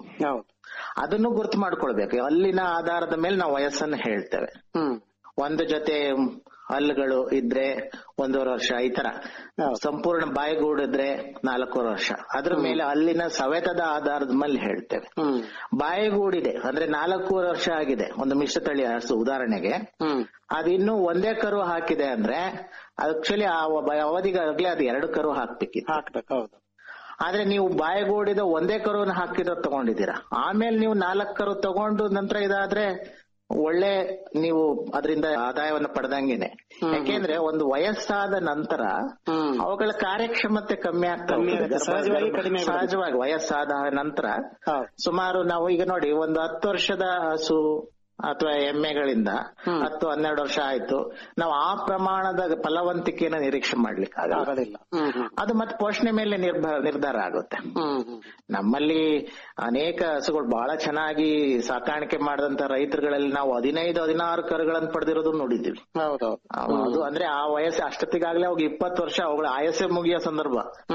ಅದನ್ನು ಗುರ್ತು ಮಾಡ್ಕೊಳ್ಬೇಕು ಅಲ್ಲಿನ ಆಧಾರದ ಮೇಲೆ ನಾವು ವಯಸ್ಸನ್ನು ಹೇಳ್ತೇವೆ ಒಂದು ಜೊತೆ ಹಲ್ಲುಗಳು ಇದ್ರೆ ಒಂದೂವರೆ ವರ್ಷ ಈ ತರ ಸಂಪೂರ್ಣ ಬಾಯಿಗೂಡಿದ್ರೆ ನಾಲ್ಕೂವರೆ ವರ್ಷ ಅದ್ರ ಮೇಲೆ ಅಲ್ಲಿನ ಸವೆತದ ಆಧಾರದ ಮೇಲೆ ಹೇಳ್ತೇವೆ ಬಾಯಿಗೂಡಿದೆ ಅಂದ್ರೆ ನಾಲ್ಕೂವರೆ ವರ್ಷ ಆಗಿದೆ ಒಂದು ಮಿಶ್ರ ತಳಿ ಹಸು ಉದಾಹರಣೆಗೆ ಅದು ಇನ್ನು ಒಂದೇ ಕರು ಹಾಕಿದೆ ಅಂದ್ರೆ ಆಕ್ಚುಲಿ ಆ ಒಬ್ಬ- ಅವಧಿಗಾಗ್ಲೇ ಅದು ಎರಡು ಕರು ಹಾಕ್ಬೇಕಿತ್ತು ಹಾಕ್ಬೇಕು ಹೌದು ಆದ್ರೆ ನೀವು ಬಾಯಿಗೂಡಿದ ಒಂದೇ ಕರುವನ್ನು ಹಾಕಿರೋ ತಗೊಂಡಿದ್ದೀರಾ ಆಮೇಲೆ ನೀವು ನಾಲ್ಕು ಕರು ತಗೊಂಡು ನಂತರ ಇದಾದ್ರೆ ಒಳ್ಳೆ ನೀವು ಅದರಿಂದ ಆದಾಯವನ್ನು ಪಡೆದಂಗೆನೆ ಯಾಕೆಂದ್ರೆ ಒಂದು ವಯಸ್ಸಾದ ನಂತರ ಅವುಗಳ ಕಾರ್ಯಕ್ಷಮತೆ ಕಮ್ಮಿ ಆಗ್ತಾ ಕಮ್ಮಿ ಹೋಗ್ತದೆ. ಆಗುತ್ತೆ. ಸಹಜವಾಗಿ ಕಡಿಮೆ ಆಗುತ್ತೆ. ಸಹಜವಾಗಿ ವಯಸ್ಸಾದ ನಂತರ ಸುಮಾರು ನಾವು ಈಗ ನೋಡಿ ಒಂದು ಹತ್ತು ವರ್ಷದ ಹಸು ಅಥವಾ ಎಮ್ಮೆಗಳಿಂದ ಹತ್ತು ಹನ್ನೆರಡು ವರ್ಷ ಆಯ್ತು ನಾವು ಆ ಪ್ರಮಾಣದ ಫಲವಂತಿಕೆಯನ್ನ ನಿರೀಕ್ಷೆ ಮಾಡ್ಲಿಕ್ಕೆ ಆಗೋದಿಲ್ಲ ಅದು ಮತ್ತೆ ಪೋಷಣೆ ಮೇಲೆ ನಿರ್ಭರ ನಿರ್ಧಾರ ಆಗುತ್ತೆ ನಮ್ಮಲ್ಲಿ ಅನೇಕ ಹಸುಗಳು ಬಹಳ ಚೆನ್ನಾಗಿ ಸಾಕಾಣಿಕೆ ಮಾಡಿದಂತ ರೈತರುಗಳಲ್ಲಿ ನಾವು ಹದಿನೈದು ಹದಿನಾರು ಕರುಗಳನ್ನು ಪಡೆದಿರೋದು ನೋಡಿದ್ದೀವಿ ಅದು ಅಂದ್ರೆ ಆ ವಯಸ್ಸು ಅಷ್ಟೊತ್ತಿಗಾಗ್ಲೇ ಅವಾಗ ಇಪ್ಪತ್ತು ವರ್ಷ ಅವುಗಳ ಆಯಸ್ಸೆ ಮುಗಿಯೋ ಸಂದರ್ಭ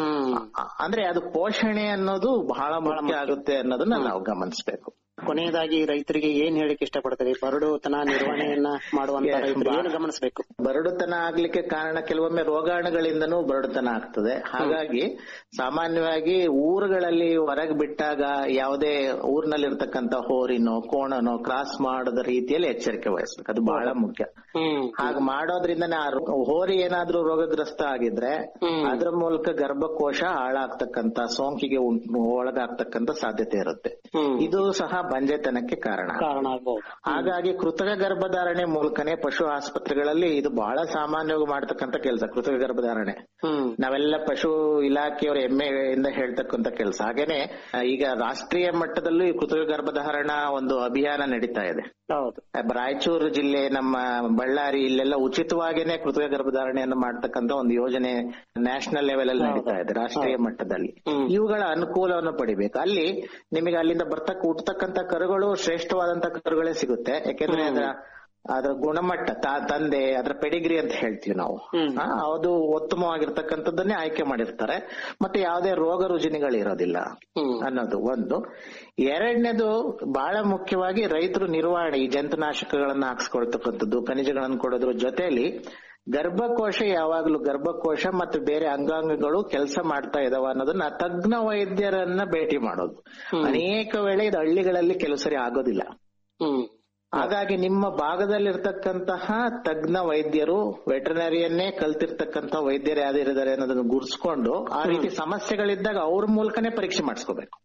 ಅ- ಅಂದ್ರೆ ಅದು ಪೋಷಣೆ ಅನ್ನೋದು ಬಹಳ ಮುಖ್ಯ ಆಗುತ್ತೆ ಅನ್ನೋದನ್ನ ನಾವು ಗಮನಿಸಬೇಕು ಕೊನೆಯದಾಗಿ ರೈತರಿಗೆ ಏನ್ ಹೇಳಿಕ್ ಇಷ್ಟಪಡ್ತೀರಿ ಬರಡುತನ ನಿರ್ವಹಣೆಯನ್ನ ಮಾಡುವಂತ ರೈತರು ಏನು ಗಮನಿಸಬೇಕು ಬರಡುತನ ಆಗ್ಲಿಕ್ಕೆ ಕಾರಣ ಕೆಲವೊಮ್ಮೆ ರೋಗಾಣುಗಳಿಂದನೂ ಬರಡುತನ ಆಗ್ತದೆ ಹಾಗಾಗಿ ಸಾಮಾನ್ಯವಾಗಿ ಊರುಗಳಲ್ಲಿ ಹೊರಗೆ ಬಿಟ್ಟಾಗ ಯಾವುದೇ ಊರಿನಲ್ಲಿರ್ತಕ್ಕಂಥ ಹೋರಿನೋ ಕೋಣನೋ ಕ್ರಾಸ್ ಮಾಡದ ರೀತಿಯಲ್ಲಿ ಎಚ್ಚರಿಕೆ ವಹಿಸ್ಬೇಕು ಅದು ಬಹಳ ಮುಖ್ಯ ಹಾಗೆ ಮಾಡೋದ್ರಿಂದ ಹೋರಿ ಏನಾದ್ರೂ ರೋಗಗ್ರಸ್ತ ಆಗಿದ್ರೆ ಅದ್ರ ಮೂಲಕ ಗರ್ಭಕೋಶ ಹಾಳಾಗ್ತಕ್ಕಂತ ಸೋಂಕಿಗೆ ಉಂಟು ಒಳಗಾಗ್ತಕ್ಕಂತ ಸಾಧ್ಯತೆ ಇರುತ್ತೆ ಇದು ಸಹ ಬಂಜೆತನಕ್ಕೆ ಕಾರಣ ಕಾರಣ ಆಗ್ಬಹುದು ಹಾಗಾಗಿ ಕೃತಕ ಗರ್ಭಧಾರಣೆ ಮೂಲಕನೇ ಪಶು ಆಸ್ಪತ್ರೆಗಳಲ್ಲಿ ಇದು ಬಹಳ ಸಾಮಾನ್ಯವಾಗಿ ಮಾಡ್ತಕ್ಕಂತ ಕೆಲಸ ಕೃತಕ ಗರ್ಭಧಾರಣೆ ನಾವೆಲ್ಲ ಪಶು ಇಲಾಖೆಯವರ ಹೆಮ್ಮೆಯಿಂದ ಹೇಳ್ತಕ್ಕಂತ ಕೆಲಸ ಹಾಗೇನೆ ಆ, ಈಗ ರಾಷ್ಟ್ರೀಯ ಮಟ್ಟದಲ್ಲೂ ಈ ಕೃತಕ ಗರ್ಭಧಾರಣ ಒಂದು ಅಭಿಯಾನ ನಡೀತಾ ಇದೆ ಹೌದು ರಾಯಚೂರು ಜಿಲ್ಲೆ ನಮ್ಮ ಬಳ್ಳಾರಿ ಇಲ್ಲೆಲ್ಲ ಉಚಿತವಾಗಿನೇ ಕೃತಕ ಗರ್ಭಧಾರಣೆಯನ್ನು ಮಾಡ್ತಕ್ಕಂತ ಒಂದು ಯೋಜನೆ ನ್ಯಾಷನಲ್ ಲೆವೆಲ್ ಅಲ್ಲಿ ನಡೀತಾ ಇದೆ ರಾಷ್ಟ್ರೀಯ ಮಟ್ಟದಲ್ಲಿ ಇವುಗಳ ಅನುಕೂಲವನ್ನು ಪಡಿಬೇಕು ಅಲ್ಲಿ ನಿಮಗೆ ಅಲ್ಲಿಂದ ಬರ್ತಕ್ಕ ಹುಟ್ಟತಕ್ಕಂತ ಕರುಗಳು ಶ್ರೇಷ್ಠವಾದಂತ ಕರುಗಳೇ ಸಿಗುತ್ತೆ ಯಾಕೆಂದ್ರೆ ಅದರ ಅದರ ಗುಣಮಟ್ಟ ತಾ- ತಂದೆ ಅದರ ಪೆಡಿಗ್ರಿ ಅಂತ ಹೇಳ್ತೀವಿ ನಾವು ಆ, ಅದು ಉತ್ತಮವಾಗಿರ್ತಕ್ಕಂಥದ್ದನ್ನೇ ಆಯ್ಕೆ ಮಾಡಿರ್ತಾರೆ ಮತ್ತೆ ಯಾವುದೇ ರೋಗ ರುಜಿನಿಗಳು ಇರೋದಿಲ್ಲ ಅನ್ನೋದು ಒಂದು ಎರಡನೇದು ಬಹಳ ಮುಖ್ಯವಾಗಿ ರೈತರು ನಿರ್ವಹಣೆ ಈ ಜಂತುನಾಶಕಗಳನ್ನ ಹಾಕ್ಸ್ಕೊಳ್ತಕ್ಕಂಥದ್ದು ಖನಿಜಗಳನ್ನು ಕೊಡೋದ್ರ ಜೊತೆಯಲ್ಲಿ ಗರ್ಭಕೋಶ ಯಾವಾಗ್ಲೂ ಗರ್ಭಕೋಶ ಮತ್ತು ಬೇರೆ ಅಂಗಾಂಗಗಳು ಕೆಲಸ ಮಾಡ್ತಾ ಇದಾವ ಅನ್ನೋದನ್ನ ತಜ್ಞ ವೈದ್ಯರನ್ನ ಭೇಟಿ ಮಾಡೋದು ಅನೇಕ ವೇಳೆ ಇದು ಹಳ್ಳಿಗಳಲ್ಲಿ ಕೆಲವು ಸರಿ ಆಗೋದಿಲ್ಲ ಹಾಗಾಗಿ ನಿಮ್ಮ ಭಾಗದಲ್ಲಿರ್ತಕ್ಕಂತಹ ತಜ್ಞ ವೈದ್ಯರು ವೆಟರ್ನರಿಯನ್ನೇ ಕಲ್ತಿರ್ತಕ್ಕಂತ ವೈದ್ಯರು ಯಾವ್ದಿರಿದ್ದಾರೆ ಅನ್ನೋದನ್ನ ಗುರ್ಸ್ಕೊಂಡು ಆ ರೀತಿ ಸಮಸ್ಯೆಗಳಿದ್ದಾಗ ಅವ್ರ ಮೂಲಕನೇ ಪರೀಕ್ಷೆ ಮಾಡಿಸ್ಕೋಬೇಕು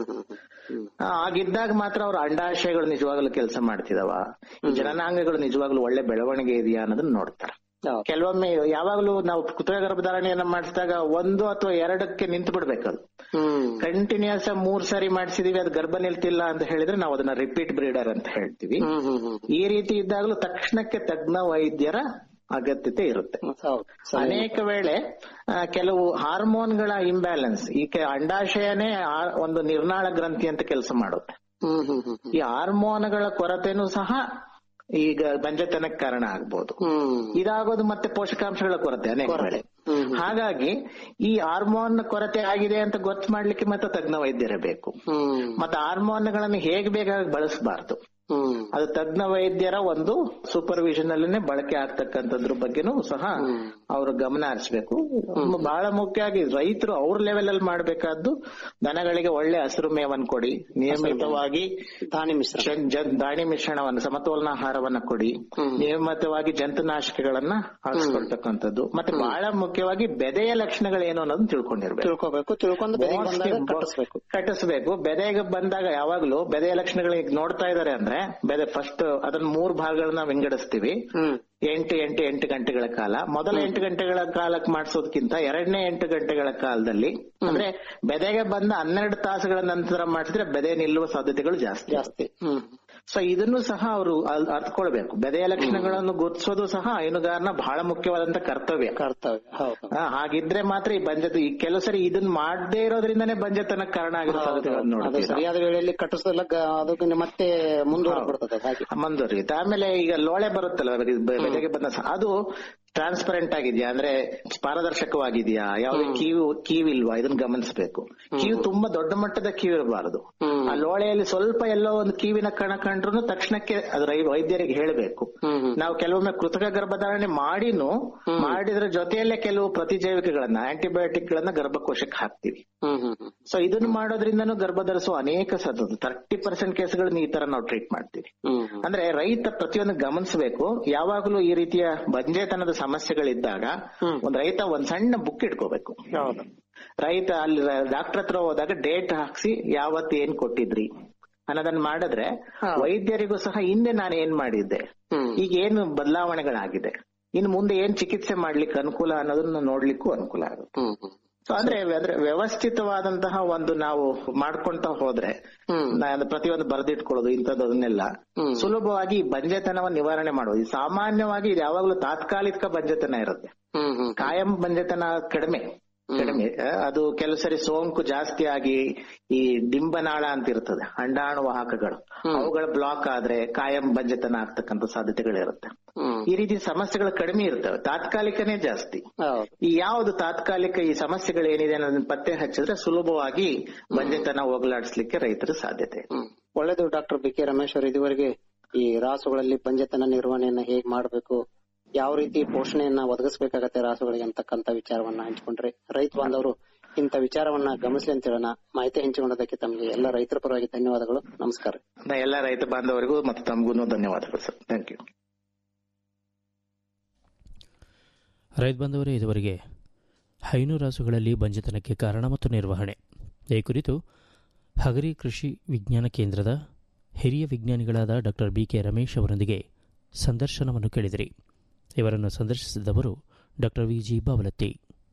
ಆ, ಹಾಗಿದ್ದಾಗ ಮಾತ್ರ ಅವ್ರ ಅಂಡಾಶಯಗಳು ನಿಜವಾಗ್ಲೂ ಕೆಲಸ ಮಾಡ್ತಿದಾವ ಈ ಜನನಾಂಗಗಳು ನಿಜವಾಗ್ಲೂ ಒಳ್ಳೆ ಬೆಳವಣಿಗೆ ಇದೆಯಾ ಅನ್ನೋದನ್ನ ನೋಡ್ತಾರೆ ಕೆಲವೊಮ್ಮೆ ಯಾವಾಗ್ಲೂ ನಾವು ಕೃತಕ ಗರ್ಭಧಾರಣೆಯನ್ನ ಮಾಡಿಸಿದಾಗ ಒಂದು ಅಥವಾ ಎರಡಕ್ಕೆ ನಿಂತು ಬಿಡ್ಬೇಕದು ಕಂಟಿನ್ಯೂಸ್ ಮೂರ್ ಸಾರಿ ಮಾಡಿಸಿದೀವಿ ಅದು ಗರ್ಭ ನಿಲ್ತಿಲ್ಲ ಅಂತ ಹೇಳಿದ್ರೆ ನಾವು ಅದನ್ನ ರಿಪೀಟ್ ಬ್ರೀಡರ್ ಅಂತ ಹೇಳ್ತೀವಿ ಈ ರೀತಿ ಇದ್ದಾಗಲೂ ತಕ್ಷಣಕ್ಕೆ ತಜ್ಞ ವೈದ್ಯರ ಅಗತ್ಯತೆ ಇರುತ್ತೆ ಅನೇಕ ವೇಳೆ ಆ, ಕೆಲವು ಹಾರ್ಮೋನ್ಗಳ ಇಂಬ್ಯಾಲೆನ್ಸ್ ಈ ಕೆ- ಅಂಡಾಶಯನೇ ಆ- ಒಂದು ನಿರ್ನಾಳ ಗ್ರಂಥಿ ಅಂತ ಕೆಲಸ ಮಾಡುತ್ತೆ ಈ ಹಾರ್ಮೋನ್ಗಳ ಕೊರತೆನೂ ಸಹ ಈಗ ಬಂಜತನಕ್ಕೆ ಕಾರಣ ಆಗ್ಬೋದು ಇದಾಗೋದು ಮತ್ತೆ ಪೋಷಕಾಂಶಗಳ ಕೊರತೆ ಅನೇಕ ವೇಳೆ ಹಾಗಾಗಿ ಈ ಹಾರ್ಮೋನ್ ಕೊರತೆ ಆಗಿದೆ ಅಂತ ಗೊತ್ತು ಮಾಡ್ಲಿಕ್ಕೆ ಮತ್ತೆ ತಜ್ಞ ವೈದ್ಯರೇ ಬೇಕು ಮತ್ತೆ ಹಾರ್ಮೋನ್ಗಳನ್ನು ಹೇಗೆ ಬೇಕಾಗಿ ಬಳಸಬಾರ್ದು ಅದು ತಜ್ಞ ವೈದ್ಯರ ಒಂದು ಸೂಪರ್ವಿಷನ್ ಅಲ್ಲೇ ಬಳಕೆ ಆಗ್ತಕ್ಕಂಥದ್ರ ಬಗ್ಗೆನೂ ಸಹ ಅವರು ಗಮನ ಹರಿಸಬೇಕು ಬಹಳ ಮುಖ್ಯವಾಗಿ ರೈತರು ಅವ್ರ ಲೆವೆಲ್ ಅಲ್ಲಿ ಮಾಡಬೇಕಾದ್ದು ದನಗಳಿಗೆ ಒಳ್ಳೆ ಹಸಿರು ಮೇವನ್ನು ಕೊಡಿ ನಿಯಮಿತವಾಗಿ ದಾಣಿ ಮಿಶ್ರಣ ದಾಣಿ ಮಿಶ್ರಣವನ್ನು ಸಮತೋಲನ ಆಹಾರವನ್ನ ಕೊಡಿ ನಿಯಮಿತವಾಗಿ ಜಂತುನಾಶಕಗಳನ್ನ ಹಾಕಿಸ್ಕೊಳ್ತಕ್ಕಂಥದ್ದು ಮತ್ತೆ ಬಹಳ ಮುಖ್ಯವಾಗಿ ಬೆದೆಯ ಲಕ್ಷಣಗಳೇನು ಅನ್ನೋದನ್ನ ತಿಳ್ಕೊಂಡಿರ್ಬೇಕು ತಿಳ್ಕೊಬೇಕು ತಿಳ್ಕೊಂಡು ಬೆದೆಗೆ ಬಂದಾಗ Mostly ಕಟ್ಟಿಸ್ಬೇಕು ಕಟ್ಟಿಸ್ಬೇಕು ಬೆದೆಗೆ ಬಂದಾಗ ಯಾವಾಗ್ಲೂ ಬೆದೆಯ ಲಕ್ಷಣಗಳಿಗೆ ನೋಡ್ತಾ ಇದಾರೆ ಅಂದ್ರೆ ಬೆದೆ ಫಸ್ಟ್ ಅದನ್ನ ಮೂರ್ ಭಾಗಗಳನ್ನ ವಿಂಗಡಿಸ್ತೀವಿ ಎಂಟು ಎಂಟು ಎಂಟು ಗಂಟೆಗಳ ಕಾಲ ಮೊದಲ ಎಂಟು ಗಂಟೆಗಳ ಕಾಲಕ್ಕೆ ಮಾಡಿಸೋದಕ್ಕಿಂತ ಎರಡನೇ ಎಂಟು ಗಂಟೆಗಳ ಕಾಲದಲ್ಲಿ ಅಂದ್ರೆ ಬೆದೆಗೆ ಬಂದ ಹನ್ನೆರಡು ತಾಸುಗಳ ನಂತರ ಮಾಡಿಸಿದ್ರೆ ಬೆದೆ ನಿಲ್ಲುವ ಸಾಧ್ಯತೆಗಳು ಜಾಸ್ತಿ ಜಾಸ್ತಿ ಸೊ ಇದನ್ನು ಸಹ ಅವರು ಅರ್ಥಕೊಳ್ಬೇಕು ಬೆದೆಯ ಲಕ್ಷಣಗಳನ್ನು ಗುರುತಿಸೋದು ಸಹ ಹೈನುಗಾರನ ಬಹಳ ಮುಖ್ಯವಾದಂತ ಕರ್ತವ್ಯ ಕರ್ತವ್ಯ ಹೌದು ಆ, ಹಾಗಿದ್ರೆ ಮಾತ್ರ ಈ ಬಂಜತ ಈ ಕೆಲವು ಸರಿ ಇದನ್ನ ಮಾಡದೇ ಇರೋದ್ರಿಂದನೇ ಬಂಜತನಕ್ಕೆ ಕಾರಣ ಆಗಿರೋ ಸಾಧ್ಯತೆಗಳನ್ನು ಅದು ನೋಡ್ತೀವಿ ನಾವು. ಸರಿಯಾದ ವೇಳೆಯಲ್ಲಿ ಕಟ್ಟಿಸಲ್ಲ ಅದಕ್ಕೆ ಮತ್ತೆ ಮುಂದುವರೆದ್ಬಿಡ್ತದೆ ಹಾಗೆ ಮುಂದುವರಿಯುತ್ತೆ ಆಮೇಲೆ ಈಗ ಲೋಳೆ ಬರುತ್ತಲ್ಲ ಬೆ- ಬೆ- ಬೆಲೆಗೆ ಬಂದ ಸ- ಅದು ಟ್ರಾನ್ಸ್ಪರೆಂಟ್ ಆಗಿದ್ಯಾ ಅಂದ್ರೆ ಪಾರದರ್ಶಕವಾಗಿದೆಯಾ ಯಾವ್ದೇ ಕೀವು ಕೀವಿಲ್ವಾ ಇದನ್ನ ಗಮನಿಸಬೇಕು ಕೀವು ತುಂಬಾ ದೊಡ್ಡ ಮಟ್ಟದ ಕೀವು ಇರಬಾರದು ಆ ಲೋಳೆಯಲ್ಲಿ ಸ್ವಲ್ಪ ಎಲ್ಲೋ ಒಂದು ಕೀವಿನ ಕಣ ಕಂಡ್ರು ತಕ್ಷಣಕ್ಕೆ ಅದು ರೈ- ವೈದ್ಯರಿಗೆ ಹೇಳಬೇಕು ನಾವು ಕೆಲವೊಮ್ಮೆ ಕೃತಕ ಗರ್ಭಧಾರಣೆ ಮಾಡಿನೂ ಮಾಡಿದ್ರ ಜೊತೆಯಲ್ಲೇ ಕೆಲವು ಪ್ರತಿಜೈವಿಕಗಳನ್ನ ಆಂಟಿಬಯೋಟಿಕ್ ಗಳನ್ನ ಗರ್ಭಕೋಶಕ್ಕೆ ಹಾಕ್ತಿವಿ ಸೊ ಇದನ್ನ ಮಾಡೋದ್ರಿಂದನೂ ಗರ್ಭ ಧರಿಸುವ ಅನೇಕ ಸದ್ದು ತರ್ಟಿ ಪರ್ಸೆಂಟ್ ಕೇಸ್ಗಳನ್ನ ಈ ತರ ನಾವು ಟ್ರೀಟ್ ಮಾಡ್ತೀವಿ ಅಂದ್ರೆ ರೈತ ಪ್ರತಿಯೊಂದು ಗಮನಿಸಬೇಕು ಯಾವಾಗಲೂ ಈ ರೀತಿಯ ಬಂಜೆತನದ ಸಮಸ್ಯೆಗಳಿದ್ದಾಗ ಒಂದ್ ರೈತ ಒಂದ್ ಸಣ್ಣ ಬುಕ್ ಇಟ್ಕೋಬೇಕು ರೈತ ಅಲ್ಲಿ ಡಾಕ್ಟರ್ ಹತ್ರ ಹೋದಾಗ ಡೇಟ್ ಹಾಕ್ಸಿ ಯಾವತ್ತು ಏನ್ ಕೊಟ್ಟಿದ್ರಿ ಅನ್ನೋದನ್ನ ಮಾಡಿದ್ರೆ ವೈದ್ಯರಿಗೂ ಸಹ ಹಿಂದೆ ನಾನು ಏನ್ ಮಾಡಿದ್ದೆ ಈಗ ಏನು ಬದಲಾವಣೆಗಳಾಗಿದೆ ಇನ್ನು ಮುಂದೆ ಏನ್ ಚಿಕಿತ್ಸೆ ಮಾಡ್ಲಿಕ್ಕೆ ಅನುಕೂಲ ಅನ್ನೋದನ್ನ ನೋಡ್ಲಿಕ್ಕೂ ಅನುಕೂಲ ಆಗುತ್ತೆ ಸೊ ಅಂದ್ರೆ ಅಂದ್ರೆ ವ್ಯವಸ್ಥಿತವಾದಂತಹ ಒಂದು ನಾವು ಮಾಡ್ಕೊಂತ ಹೋದ್ರೆ ನಾ- ಪ್ರತಿಯೊಂದು ಬರೆದಿಟ್ಕೊಳ್ಳೋದು ಇಂಥದ್ದನ್ನೆಲ್ಲ ಸುಲಭವಾಗಿ ಈ ಬಂಜೆತನವನ್ನು ನಿವಾರಣೆ ಮಾಡೋದು ಈ ಸಾಮಾನ್ಯವಾಗಿ ಇದು ಯಾವಾಗ್ಲೂ ತಾತ್ಕಾಲಿಕ ಬಂಜೆತನ ಇರುತ್ತೆ ಕಾಯಂ ಬಂಜೆತನ ಕಡಿಮೆ ಕಡಿಮೆ ಆ, ಅದು ಕೆಲವು ಸರಿ ಸೋಂಕು ಜಾಸ್ತಿ ಆಗಿ ಈ ಡಿಂಬನಾಳ ಅಂತ ಇರ್ತದೆ ಅಂಡಾಣು ವಾಹಕಗಳು ಅವುಗಳ ಬ್ಲಾಕ್ ಆದ್ರೆ ಕಾಯಂ ಬಂಜೆತನ ಆಗ್ತಕ್ಕಂಥ ಸಾಧ್ಯತೆಗಳಿರುತ್ತೆ ಈ ರೀತಿ ಸಮಸ್ಯೆಗಳು ಕಡಿಮೆ ಇರ್ತವೆ ತಾತ್ಕಾಲಿಕನೇ ಜಾಸ್ತಿ ಈ ಯಾವುದು ತಾತ್ಕಾಲಿಕ ಈ ಸಮಸ್ಯೆಗಳು ಏನಿದೆ ಅನ್ನೋದನ್ನ ಪತ್ತೆ ಹಚ್ಚಿದ್ರೆ ಸುಲಭವಾಗಿ ಬಂಜೆತನ ಹೋಗಲಾಡಿಸ್ಲಿಕ್ಕೆ ರೈತರ ಸಾಧ್ಯತೆ ಇದೆ. ಒಳ್ಳೇದು ಡಾಕ್ಟರ್ ಬಿ ಕೆ ರಮೇಶ್ ಅವರು ಇದುವರೆಗೆ ಈ ರಾಸುಗಳಲ್ಲಿ ಬಂಜೆತನ ನಿರ್ವಹಣೆಯನ್ನ ಹೇಗ್ ಮಾಡಬೇಕು ಯಾವ ರೀತಿ ಪೋಷಣೆಯನ್ನ ಒದಗಿಸಬೇಕಾಗತ್ತೆ ರಾಸುಗಳಿಗೆ ಅಂತಕ್ಕಂತ ವಿಚಾರವನ್ನ ಹಂಚಿಕೊಂಡ್ರೆ ರೈತ ಬಾಂಧವರು ಇಂಥ ವಿಚಾರವನ್ನ ಗಮನಿಸಲಿ ಅಂತ ಹೇಳೋಣ ಮಾಹಿತಿ ಹಂಚಿಕೊಂಡದಕ್ಕೆ ತಮಗೆ ಎಲ್ಲ ರೈತರ ಪರವಾಗಿ ಧನ್ಯವಾದಗಳು ನಮಸ್ಕಾರ ನಾ ಎಲ್ಲ ರೈತ ಬಾಂಧವರಿಗೂ ಮತ್ತು ತಮಗೂ ಧನ್ಯವಾದಗಳು ಸರ್ ಥ್ಯಾಂಕ್ ಯು ರೈತ ಬಂದವರೇ ಇದುವರೆಗೆ ಹೈನು ರಾಸುಗಳಲ್ಲಿ ಬಂಜೆತನಕ್ಕೆ ಕಾರಣ ಮತ್ತು ನಿರ್ವಹಣೆ ಈ ಕುರಿತು ಹಗರಿ ಕೃಷಿ ವಿಜ್ಞಾನ ಕೇಂದ್ರದ ಹಿರಿಯ ವಿಜ್ಞಾನಿಗಳಾದ ಡಾಕ್ಟರ್ ಬಿ ಕೆ ರಮೇಶ್ ಅವರೊಂದಿಗೆ ಸಂದರ್ಶನವನ್ನು ಕೇಳಿದಿರಿ ಇವರನ್ನು ಸಂದರ್ಶಿಸಿದವರು ಡಾಕ್ಟರ್ ವಿ ಜಿ ಬಾವಲತ್ತಿ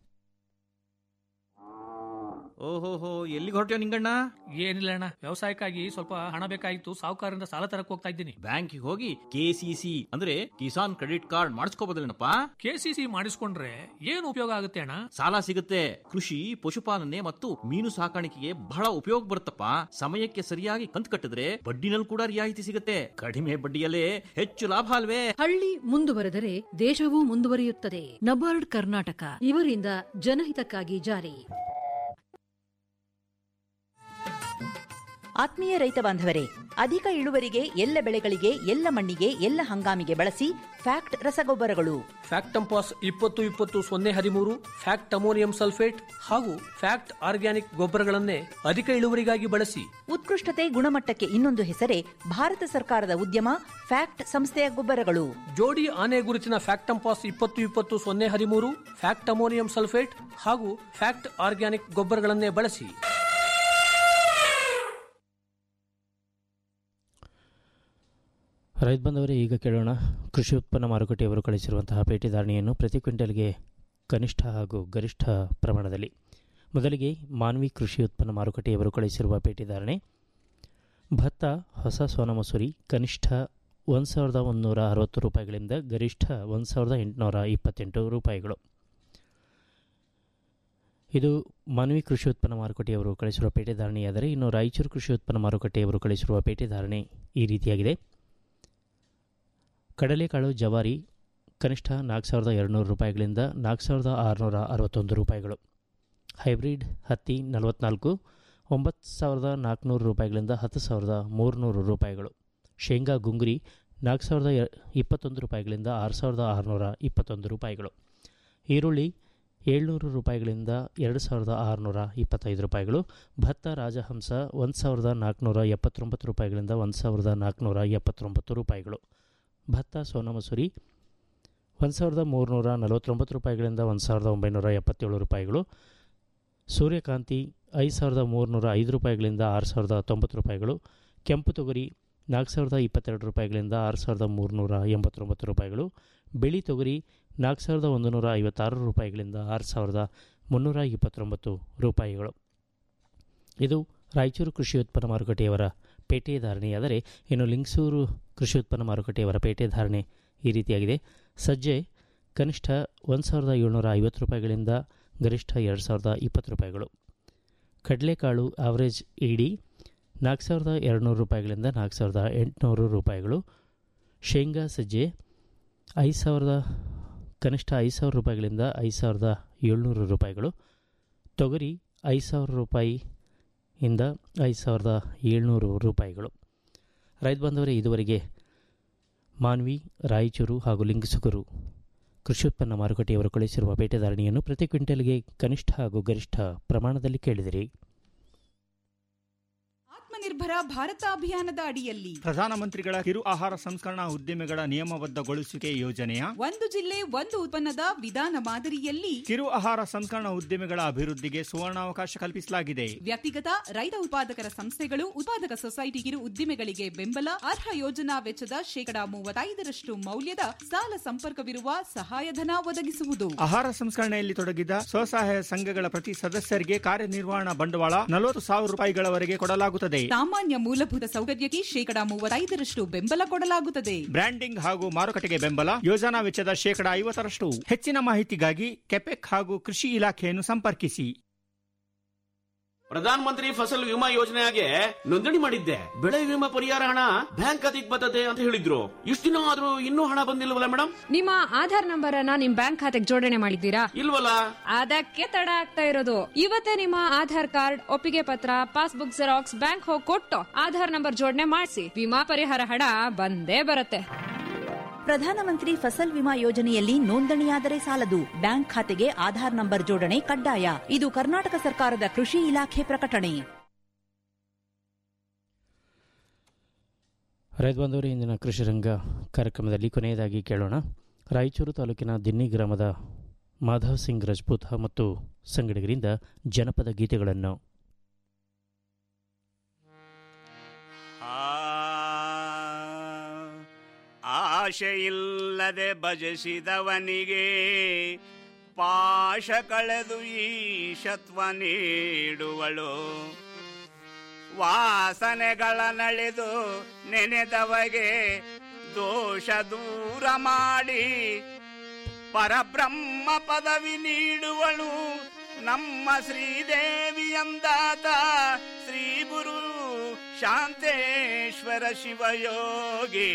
ಓಹೋಹೋ ಎಲ್ಲಿಗೆ ಹೊರಟ್ಯೋ ನಿಂಗಣ್ಣ ಏನಿಲ್ಲ ಅಣ್ಣ ವ್ಯವಸಾಯಕ್ಕಾಗಿ ಸ್ವಲ್ಪ ಹಣ ಬೇಕಾಗಿತ್ತು ಸಾಹುಕಾರರಿಂದ ಸಾಲ ತರಕ್ ಹೋಗ್ತಾ ಇದ್ದೀನಿ ಬ್ಯಾಂಕಿಗೆ ಹೋಗಿ ಕೆಸಿಸಿ ಅಂದ್ರೆ ಕಿಸಾನ್ ಕ್ರೆಡಿಟ್ ಕಾರ್ಡ್ ಮಾಡಿಸ್ಕೋಬೋದಲ್ಲೇನಪ್ಪ ಕೆಸಿಸಿ ಮಾಡಿಸ್ಕೊಂಡ್ರೆ ಏನು ಉಪಯೋಗ ಆಗುತ್ತೆ ಅಣ್ಣ ಸಾಲ ಸಿಗುತ್ತೆ ಕೃಷಿ ಪಶುಪಾಲನೆ ಮತ್ತು ಮೀನು ಸಾಕಾಣಿಕೆಗೆ ಬಹಳ ಉಪಯೋಗ ಬರುತ್ತಪ್ಪ ಸಮಯಕ್ಕೆ ಸರಿಯಾಗಿ ಕಂತು ಕಟ್ಟಿದ್ರೆ ಬಡ್ಡಿನಲ್ಲಿ ಕೂಡ ರಿಯಾಯಿತಿ ಸಿಗುತ್ತೆ ಕಡಿಮೆ ಬಡ್ಡಿಯಲ್ಲೇ ಹೆಚ್ಚು ಲಾಭ ಅಲ್ವೇ ಹಳ್ಳಿ ಮುಂದುವರೆದರೆ ದೇಶವೂ ಮುಂದುವರಿಯುತ್ತದೆ ನಬಾರ್ಡ್ ಕರ್ನಾಟಕ ಇವರಿಂದ ಜನಹಿತಕ್ಕಾಗಿ ಜಾರಿ ಆತ್ಮೀಯ ರೈತ ಬಾಂಧವರೇ ಅಧಿಕ ಇಳುವರಿಗೆ ಎಲ್ಲ ಬೆಳೆಗಳಿಗೆ ಎಲ್ಲ ಮಣ್ಣಿಗೆ ಎಲ್ಲ ಹಂಗಾಮಿಗೆ ಬಳಸಿ ಫ್ಯಾಕ್ಟ್ ರಸಗೊಬ್ಬರಗಳು ಫ್ಯಾಕ್ಟಂಪಾಸ್ ಇಪ್ಪತ್ತು ಇಪ್ಪತ್ತು ಸೊನ್ನೆ ಹದಿಮೂರು ಫ್ಯಾಕ್ಟ್ ಅಮೋನಿಯಂ ಸಲ್ಫೇಟ್ ಹಾಗೂ ಫ್ಯಾಕ್ಟ್ ಆರ್ಗ್ಯಾನಿಕ್ ಗೊಬ್ಬರಗಳನ್ನೇ ಅಧಿಕ ಇಳುವರಿಗಾಗಿ ಬಳಸಿ ಉತ್ಕೃಷ್ಟತೆ ಗುಣಮಟ್ಟಕ್ಕೆ ಇನ್ನೊಂದು ಹೆಸರೇ ಭಾರತ ಸರ್ಕಾರದ ಉದ್ಯಮ ಫ್ಯಾಕ್ಟ್ ಸಂಸ್ಥೆಯ ಗೊಬ್ಬರಗಳು ಜೋಡಿ ಆನೆ ಗುರುತಿನ ಫ್ಯಾಕ್ಟಂಪಾಸ್ ಇಪ್ಪತ್ತು ಇಪ್ಪತ್ತು ಸೊನ್ನೆ ಹದಿಮೂರು ಫ್ಯಾಕ್ಟ್ ಅಮೋನಿಯಂ ಸಲ್ಫೇಟ್ ಹಾಗೂ ಫ್ಯಾಕ್ಟ್ ಆರ್ಗ್ಯಾನಿಕ್ ಗೊಬ್ಬರಗಳನ್ನೇ ಬಳಸಿ ರೈತ ಬಂದವರೇ ಈಗ ಕೇಳೋಣ ಕೃಷಿ ಉತ್ಪನ್ನ ಮಾರುಕಟ್ಟೆಯವರು ಕಳಿಸಿರುವಂತಹ ಪೇಟೆ ಧಾರಣೆಯನ್ನು ಪ್ರತಿ ಕ್ವಿಂಟಲ್ಗೆ ಕನಿಷ್ಠ ಹಾಗೂ ಗರಿಷ್ಠ ಪ್ರಮಾಣದಲ್ಲಿ ಮೊದಲಿಗೆ ಮಾನ್ವಿ ಕೃಷಿ ಉತ್ಪನ್ನ ಮಾರುಕಟ್ಟೆಯವರು ಕಳಿಸಿರುವ ಪೇಟೆ ಧಾರಣೆ ಭತ್ತ ಹೊಸ ಸೋನಮಸೂರಿ ಕನಿಷ್ಠ ಒಂದು ಸಾವಿರದ ಒಂದುನೂರ ಅರವತ್ತು ರೂಪಾಯಿಗಳಿಂದ ಗರಿಷ್ಠ ಒಂದು ಸಾವಿರದ ಎಂಟುನೂರ ಇಪ್ಪತ್ತೆಂಟು ರೂಪಾಯಿಗಳು ಇದು ಮಾನವಿ ಕೃಷಿ ಉತ್ಪನ್ನ ಮಾರುಕಟ್ಟೆಯವರು ಕಳಿಸಿರುವ ಪೇಟೆ ಧಾರಣೆಯಾದರೆ ಇನ್ನು ರಾಯಚೂರು ಕೃಷಿ ಉತ್ಪನ್ನ ಮಾರುಕಟ್ಟೆಯವರು ಕಳಿಸಿರುವ ಪೇಟೆ ಧಾರಣೆ ಈ ರೀತಿಯಾಗಿದೆ ಕಡಲೆಕಾಳು ಜವಾರಿ ಕನಿಷ್ಠ ನಾಲ್ಕು ಸಾವಿರದ ಎರಡುನೂರು ರೂಪಾಯಿಗಳಿಂದ ನಾಲ್ಕು ಸಾವಿರದ ಆರುನೂರ ಅರವತ್ತೊಂದು ರೂಪಾಯಿಗಳು ಹೈಬ್ರಿಡ್ ಹತ್ತಿ ನಲವತ್ನಾಲ್ಕು ಒಂಬತ್ತು ಸಾವಿರದ ನಾಲ್ಕುನೂರು ರೂಪಾಯಿಗಳಿಂದ ಹತ್ತು ಸಾವಿರದ ಮೂರುನೂರು ರೂಪಾಯಿಗಳು ಶೇಂಗಾ ಗುಂಗುರಿ ನಾಲ್ಕು ಸಾವಿರದ ಎ- ಇಪ್ಪತ್ತೊಂದು ರೂಪಾಯಿಗಳಿಂದ ಆರು ಸಾವಿರದ ಆರುನೂರ ಇಪ್ಪತ್ತೊಂದು ರೂಪಾಯಿಗಳು ಈರುಳ್ಳಿ ಏಳ್ನೂರು ರೂಪಾಯಿಗಳಿಂದ ಎರಡು ಸಾವಿರದ ಆರುನೂರ ಇಪ್ಪತ್ತೈದು ರೂಪಾಯಿಗಳು ಭತ್ತ ರಾಜಹಂಸ ಒಂದು ಸಾವಿರದ ನಾಲ್ಕುನೂರ ಎಪ್ಪತ್ತೊಂಬತ್ತು ರೂಪಾಯಿಗಳಿಂದ ಒಂದು ಸಾವಿರದ ನಾಲ್ಕುನೂರ ಎಪ್ಪತ್ತೊಂಬತ್ತು ರೂಪಾಯಿಗಳು ಭತ್ತ ಸೋನಾ ಮಸೂರಿ ಒಂದು ಸಾವಿರದ ಮೂರುನೂರ ನಲವತ್ತೊಂಬತ್ತು ರೂಪಾಯಿಗಳಿಂದ ಒಂದು ಸಾವಿರದ ಒಂಬೈನೂರ ಎಪ್ಪತ್ತೇಳು ರೂಪಾಯಿಗಳು ಸೂರ್ಯಕಾಂತಿ ಐದು ಸಾವಿರದ ಮೂರುನೂರ ಐದು ರೂಪಾಯಿಗಳಿಂದ ಆರು ಸಾವಿರದ ತೊಂಬತ್ತು ರೂಪಾಯಿಗಳು ಕೆಂಪು ತೊಗರಿ ನಾಲ್ಕು ಸಾವಿರದ ಇಪ್ಪತ್ತೆರಡು ರೂಪಾಯಿಗಳಿಂದ ಆರು ಸಾವಿರದ ಮೂರುನೂರ ಎಂಬತ್ತೊಂಬತ್ತು ರೂಪಾಯಿಗಳು ಬಿಳಿ ತೊಗರಿ ನಾಲ್ಕು ಸಾವಿರದ ಒಂದು ನೂರ ಐವತ್ತಾರು ರೂಪಾಯಿಗಳಿಂದ ಆರು ಸಾವಿರದ ಮುನ್ನೂರ ಇಪ್ಪತ್ತೊಂಬತ್ತು ರೂಪಾಯಿಗಳು ಇದು ರಾಯಚೂರು ಕೃಷಿ ಉತ್ಪನ್ನ ಮಾರುಕಟ್ಟೆಯವರ ಪೇಟೆ ಧಾರಣೆಯಾದರೆ ಇನ್ನು ಲಿಂಗಸೂರು ಕೃಷಿ ಉತ್ಪನ್ನ ಮಾರುಕಟ್ಟೆಯವರ ಪೇಟೆ ಧಾರಣೆ ಈ ರೀತಿಯಾಗಿದೆ ಸಜ್ಜೆ ಕನಿಷ್ಠ ಒಂದು ಸಾವಿರದ ಏಳ್ನೂರ ಐವತ್ತು ರೂಪಾಯಿಗಳಿಂದ ಗರಿಷ್ಠ ಎರಡು ಸಾವಿರದ ಇಪ್ಪತ್ತು ರೂಪಾಯಿಗಳು ಕಡಲೆಕಾಳು ಆವರೇಜ್ ಇಡಿ ನಾಲ್ಕು ಸಾವಿರದ ಎರಡುನೂರು ರೂಪಾಯಿಗಳಿಂದ ನಾಲ್ಕು ಸಾವಿರದ ಎಂಟುನೂರು ರೂಪಾಯಿಗಳು ಶೇಂಗಾ ಸಜ್ಜೆ ಐದು ಸಾವಿರದ ಕನಿಷ್ಠ ಐದು ಸಾವಿರ ರೂಪಾಯಿಗಳಿಂದ ಐದು ಸಾವಿರದ ಏಳ್ನೂರು ರೂಪಾಯಿಗಳು ತೊಗರಿ ಐದು ಸಾವಿರ ರೂಪಾಯಿ ಇಂದ ಐದು ಸಾವಿರದ ಏಳ್ನೂರು ರೂಪಾಯಿಗಳು ರೈತ ಬಾಂಧವರೇ ಇದುವರೆಗೆ ಮಾನ್ವಿ ರಾಯಚೂರು ಹಾಗೂ ಲಿಂಗಸುಗರು ಕೃಷಿ ಉತ್ಪನ್ನ ಮಾರುಕಟ್ಟೆಯವರು ಕಳಿಸಿರುವ ಪೇಟೆ ಧಾರಣೆಯನ್ನು ಪ್ರತಿ ಕ್ವಿಂಟಲ್ಗೆ ಕನಿಷ್ಠ ಹಾಗೂ ಗರಿಷ್ಠ ಪ್ರಮಾಣದಲ್ಲಿ ಕೇಳಿದಿರಿ ಆತ್ಮನಿರ್ಭರ ಭಾರತ ಅಭಿಯಾನದ ಅಡಿಯಲ್ಲಿ ಪ್ರಧಾನಮಂತ್ರಿಗಳ ಕಿರು ಆಹಾರ ಸಂಸ್ಕರಣಾ ಉದ್ಯಮಿಗಳ ನಿಯಮಬದ್ಧಗೊಳಿಸುವಿಕೆ ಯೋಜನೆಯ ಒಂದು ಜಿಲ್ಲೆ ಒಂದು ಉತ್ಪನ್ನದ ವಿಧಾನ ಮಾದರಿಯಲ್ಲಿ ಕಿರು ಆಹಾರ ಸಂಸ್ಕರಣಾ ಉದ್ಯಮಿಗಳ ಅಭಿವೃದ್ಧಿಗೆ ಸುವರ್ಣಾವಕಾಶ ಕಲ್ಪಿಸಲಾಗಿದೆ ವ್ಯಕ್ತಿಗತ ರೈತ ಉತ್ಪಾದಕರ ಸಂಸ್ಥೆಗಳು ಉತ್ಪಾದಕ ಸೊಸೈಟಿ ಕಿರು ಉದ್ದಿಮೆಗಳಿಗೆ ಬೆಂಬಲ ಅರ್ಹ ಯೋಜನಾ ವೆಚ್ಚದ ಶೇಕಡಾ ಮೂವತ್ತೈದರಷ್ಟು ಮೌಲ್ಯದ ಸಾಲ ಸಂಪರ್ಕವಿರುವ ಸಹಾಯಧನ ಒದಗಿಸುವುದು ಆಹಾರ ಸಂಸ್ಕರಣೆಯಲ್ಲಿ ತೊಡಗಿದ ಸ್ವಸಹಾಯ ಸಂಘಗಳ ಪ್ರತಿ ಸದಸ್ಯರಿಗೆ ಕಾರ್ಯನಿರ್ವಹಣಾ ಬಂಡವಾಳ ನಲವತ್ತು ಸಾವಿರ ರೂಪಾಯಿಗಳವರೆಗೆ ಕೊಡಲಾಗುತ್ತದೆ ಸಾಮಾನ್ಯ ಮೂಲಭೂತ ಸೌಕರ್ಯಕ್ಕೆ ಶೇಕಡಾ ಮೂವತ್ತೈದರಷ್ಟು ಬೆಂಬಲ ಕೊಡಲಾಗುತ್ತದೆ ಬ್ರ್ಯಾಂಡಿಂಗ್ ಹಾಗೂ ಮಾರುಕಟ್ಟೆಗೆ ಬೆಂಬಲ ಯೋಜನಾ ವೆಚ್ಚದ ಶೇಕಡಾ ಐವತ್ತರಷ್ಟು ಹೆಚ್ಚಿನ ಮಾಹಿತಿಗಾಗಿ ಕೆಪೆಕ್ ಹಾಗೂ ಕೃಷಿ ಇಲಾಖೆಯನ್ನು ಸಂಪರ್ಕಿಸಿ ಪ್ರಧಾನ ಮಂತ್ರಿ ಫಸಲ್ ವಿಮಾ ಯೋಜನೆಗೆ ನೋಂದಣಿ ಮಾಡಿದ್ದೆ ಬೆಳೆ ವಿಮಾ ಪರಿಹಾರ ಹಣ ಬ್ಯಾಂಕ್ ಖಾತೆಗೆ ಬರ್ತದೆ ಅಂತ ಹೇಳಿದ್ರು ಇಷ್ಟು ದಿನ ಆದ್ರೂ ಇನ್ನೂ ಹಣ ಬಂದಿಲ್ವಲ್ಲ ಮೇಡಮ್ ನಿಮ್ಮ ಆಧಾರ್ ನಂಬರ್ ಅನ್ನ ನಿಮ್ ಬ್ಯಾಂಕ್ ಖಾತೆಗೆ ಜೋಡಣೆ ಮಾಡಿದ್ದೀರಾ ಇಲ್ವಲ್ಲ ಅದಕ್ಕೆ ತಡ ಆಗ್ತಾ ಇರೋದು ಇವತ್ತೇ ನಿಮ್ಮ ಆಧಾರ್ ಕಾರ್ಡ್ ಒಪ್ಪಿಗೆ ಪತ್ರ ಪಾಸ್ಬುಕ್ ಜೆರಾಕ್ಸ್ ಬ್ಯಾಂಕ್ ಹೋಗಿ ಕೊಟ್ಟು ಆಧಾರ್ ನಂಬರ್ ಜೋಡಣೆ ಮಾಡಿಸಿ ವಿಮಾ ಪರಿಹಾರ ಹಣ ಬಂದೇ ಬರುತ್ತೆ ಪ್ರಧಾನಮಂತ್ರಿ ಫಸಲ್ ವಿಮಾ ಯೋಜನೆಯಲ್ಲಿ ನೋಂದಣಿಯಾದರೆ ಸಾಲದು ಬ್ಯಾಂಕ್ ಖಾತೆಗೆ ಆಧಾರ್ ನಂಬರ್ ಜೋಡಣೆ ಕಡ್ಡಾಯ ಇದು ಕರ್ನಾಟಕ ಸರ್ಕಾರದ ಕೃಷಿ ಇಲಾಖೆ ಪ್ರಕಟಣೆ ರೈತ ಬಾಂಧವರೇ ಇಂದಿನ ಕೃಷಿ ರಂಗ ಕಾರ್ಯಕ್ರಮದಲ್ಲಿ ಕೊನೆಯದಾಗಿ ಕೇಳೋಣ ರಾಯಚೂರು ತಾಲೂಕಿನ ದಿನ್ನಿ ಗ್ರಾಮದ ಮಾಧವ್ ಸಿಂಗ್ ರಜಪೂತ್ ಮತ್ತು ಸಂಗಡಿಗರಿಂದ ಜನಪದ ಗೀತೆಗಳನ್ನು ಆಶೆಯಿಲ್ಲದೆ ಭಜಿಸಿದವನಿಗೆ ಪಾಶ ಕಳೆದು ಈಶತ್ವ ನೀಡುವಳು ವಾಸನೆಗಳ ನಳೆದು ನೆನೆದವಗೆ ದೋಷ ದೂರ ಮಾಡಿ ಪರಬ್ರಹ್ಮ ಪದವಿ ನೀಡುವಳು ನಮ್ಮ ಶ್ರೀದೇವಿಯಂದಾತ ಶ್ರೀ ಗುರು ಶಾಂತೇಶ್ವರ ಶಿವಯೋಗಿ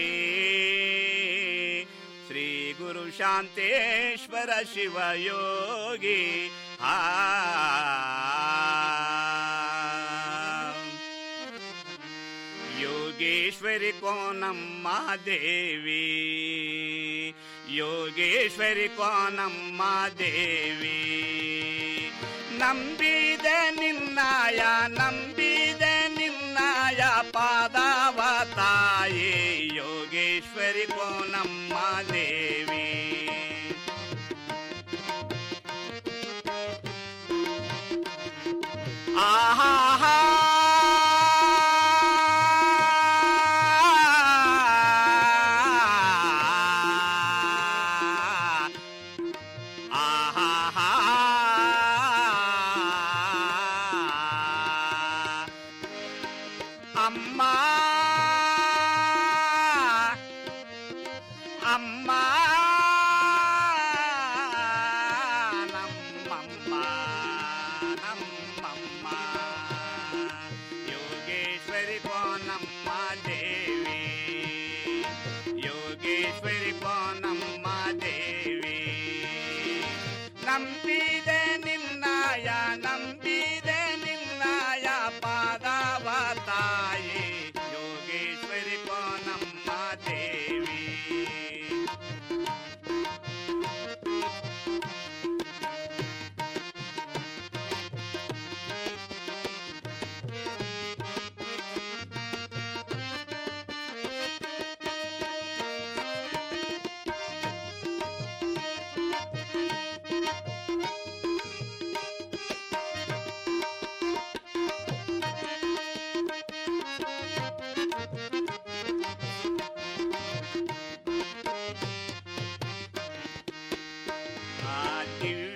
ಶ್ರೀ ಗುರು ಶಾಂತೇಶ್ವರ ಶಿವಯೋಗಿ ಆ ಯೋಗೇಶ್ವರಿ ಕೋನಮ್ಮ ದೇವಿ ಯೋಗೇಶ್ವರಿ ಕೋನಮ್ಮ ದೇವಿ ನಂಬಿದೆ ನಿನ್ನಾಯ ನಂಬಿದೆ ನಿನ್ನಾಯ ಪಾದವ ತಾಯಿ ಯೋಗೇಶ್ವರಿ ಕೋನಮ್ಮ ದೇವಿ ಆಹಾ ಅಮ್ಮ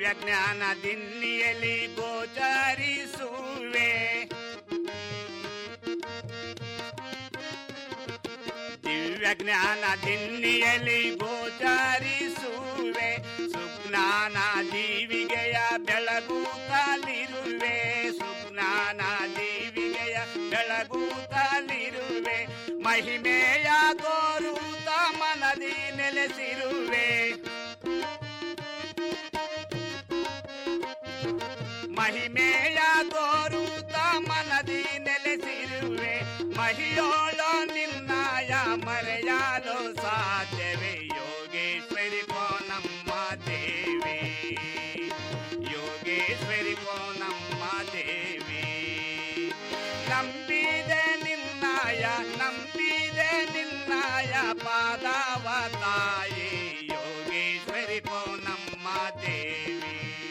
ದಿವ್ಯ ಜ್ಞಾನ ದಿನ್ನಿಯಲ್ಲಿ ಗೋಚರಿಸುವೆ ದಿವ್ಯ ಜ್ಞಾನ ದಿನ್ನಿಯಲ್ಲಿ ಗೋಚರಿಸುವೆ ಸುಜ್ಞಾನ ದೀವಿಗೆಯ ಬೆಳಗುತ್ತಲಿರುವೆ ಸುಜ್ಞಾನ ದೀವಿಗೆಯ ಬೆಳಗುತ್ತಲಿರುವೆ ಮಹಿಮೆಯ ತೋರುತ್ತ ಮನದಿ ನೆಲೆಸಿರುವೆ ಮಹಿಮೆಯ ತೋರುತ್ತ ಮನದಿ ನೆಲೆಸಿರುವೆ ಮಹಿಯೋಳು ನಿನ್ನಾಯ ಮರೆಯಲು ಸಾಧ್ಯವೇ ಯೋಗೇಶ್ವರಿ ಕೋ ನಮ್ಮ ದೇವಿ ಯೋಗೇಶ್ವರಿ ಕೋ ನಮ್ಮ ದೇವಿ ನಂಬಿದೆ ನಿನ್ನಾಯ ನಂಬಿದೆ ನಿನ್ನಾಯ ಪಾದವ ತಾಯಿ ಯೋಗೇಶ್ವರಿ ಕೋ ನಮ್ಮ ದೇವಿ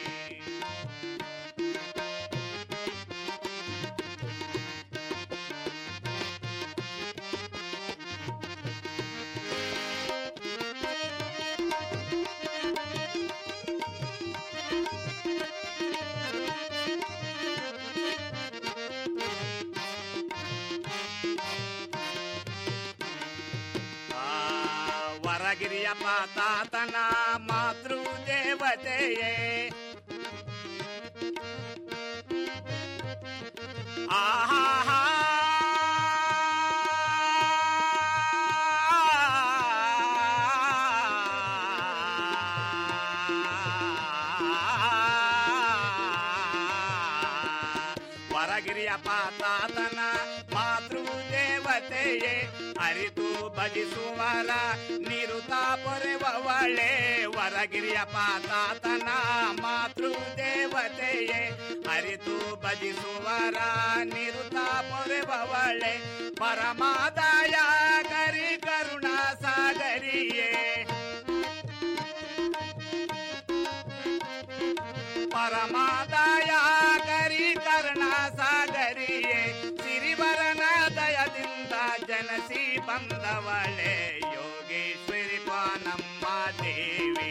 ವರಗಿರಿಯ ಪಾತಾತನ ಮಾತೃ ದೇವತೆಯೇ ಆಹಾ ವರಗಿರಿಯ ಪಾತಾತನ ಮಾತೃ ದೇವತೆಯೇ ಅರಿತು ಭಜಿಸುವರ ನಿರುತ ಪೊರೆವಳೆ ವರಗಿರಿಯ ಪಾತಾತನ ಮಾತೃ ದೇವತೆಯೇ ಅರಿತು ಭಜಿಸುವರ ನಿರುತ ಪೊರೆವಳೆ ಪರಮಾದಾಯ ಕರಿ ಕರುಣಾ ಸಾಗರಿಯೇ ಪರಮಾದಾಯ ಕರಿ ಕರ್ಣ ಸಾಗರಿಯೇ ಸಿರಿವರನ ದಯದಿಂದ ಜನಸಿ ಬಂದವಳೆ ಯೋಗೇಶ್ವರಿ ಕೋ ನಮ್ಮ ದೇವಿ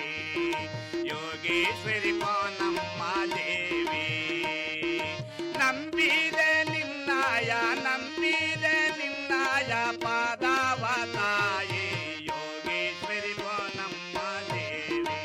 ಯೋಗೇಶ್ವರಿ ಕೋ ನಮ್ಮ ದೇವಿ ನಂಬಿದೆ ನಿನ್ನಾಯ ನಂಬಿದೆ ನಿನ್ನಾಯ ಪಾದವ ತಾಯಿ ಯೋಗೇಶ್ವರಿ ಕೋ ನಮ್ಮ ದೇವಿ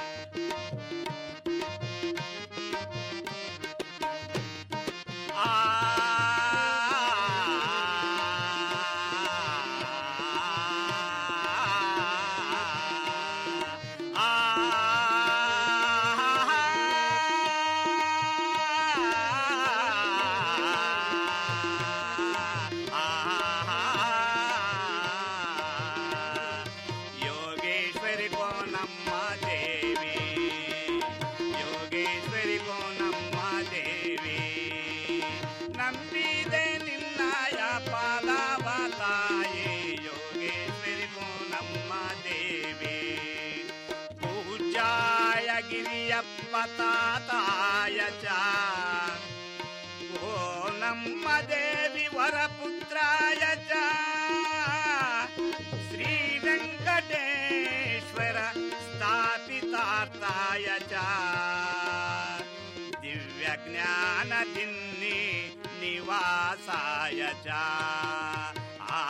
ಯೋಗೇಶ್ವರಿ ಕೋ ನಮ್ಮ ದೇವಿ ಯೋಗೇಶ್ವರಿ ಕೋ ನಮ್ಮ ದೇವಿ ನಂಬಿದೆ ನಿನ್ನಾಯ ಪಾದವ ತಾಯಿ ಯೋಗೇಶ್ವರಿ ಕೋ ನಮ್ಮ ದೇವಿ ಪೂಜಾಯ ಗಿರಿಯಪ್ಪ ತಾತಾಯ ಚ ಓ ನಮ್ಮ ದೇವಿ ವರಪುತ್ರಾಯ ಚ ಶ್ರೀ ವೆಂಕಟೇಶ್ವರ ಸ್ಥಾಪಿತಾರ್ಥಾಯ ಚ ದಿವ್ಯ ಜ್ಞಾನ ದಿನ್ನಿ ನಿವಾಸಾಯ ಚ ಆ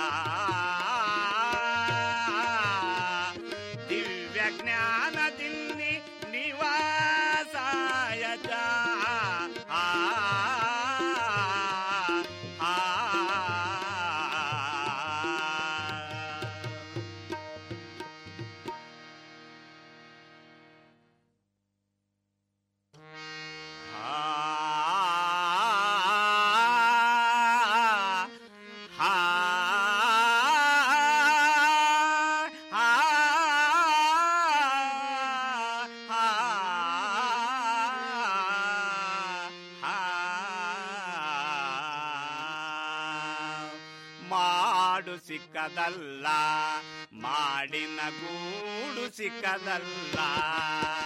ದಿವ್ಯ ಜ್ಞಾನ ದಿನ್ನಿ ನಿವಾಸಾಯ ಚ ಆ ಆ ಮಾಡು ಸಿಕ್ಕದಲ್ಲ ಮಾಡಿನ ಗೂಡು ಸಿಕ್ಕದಲ್ಲ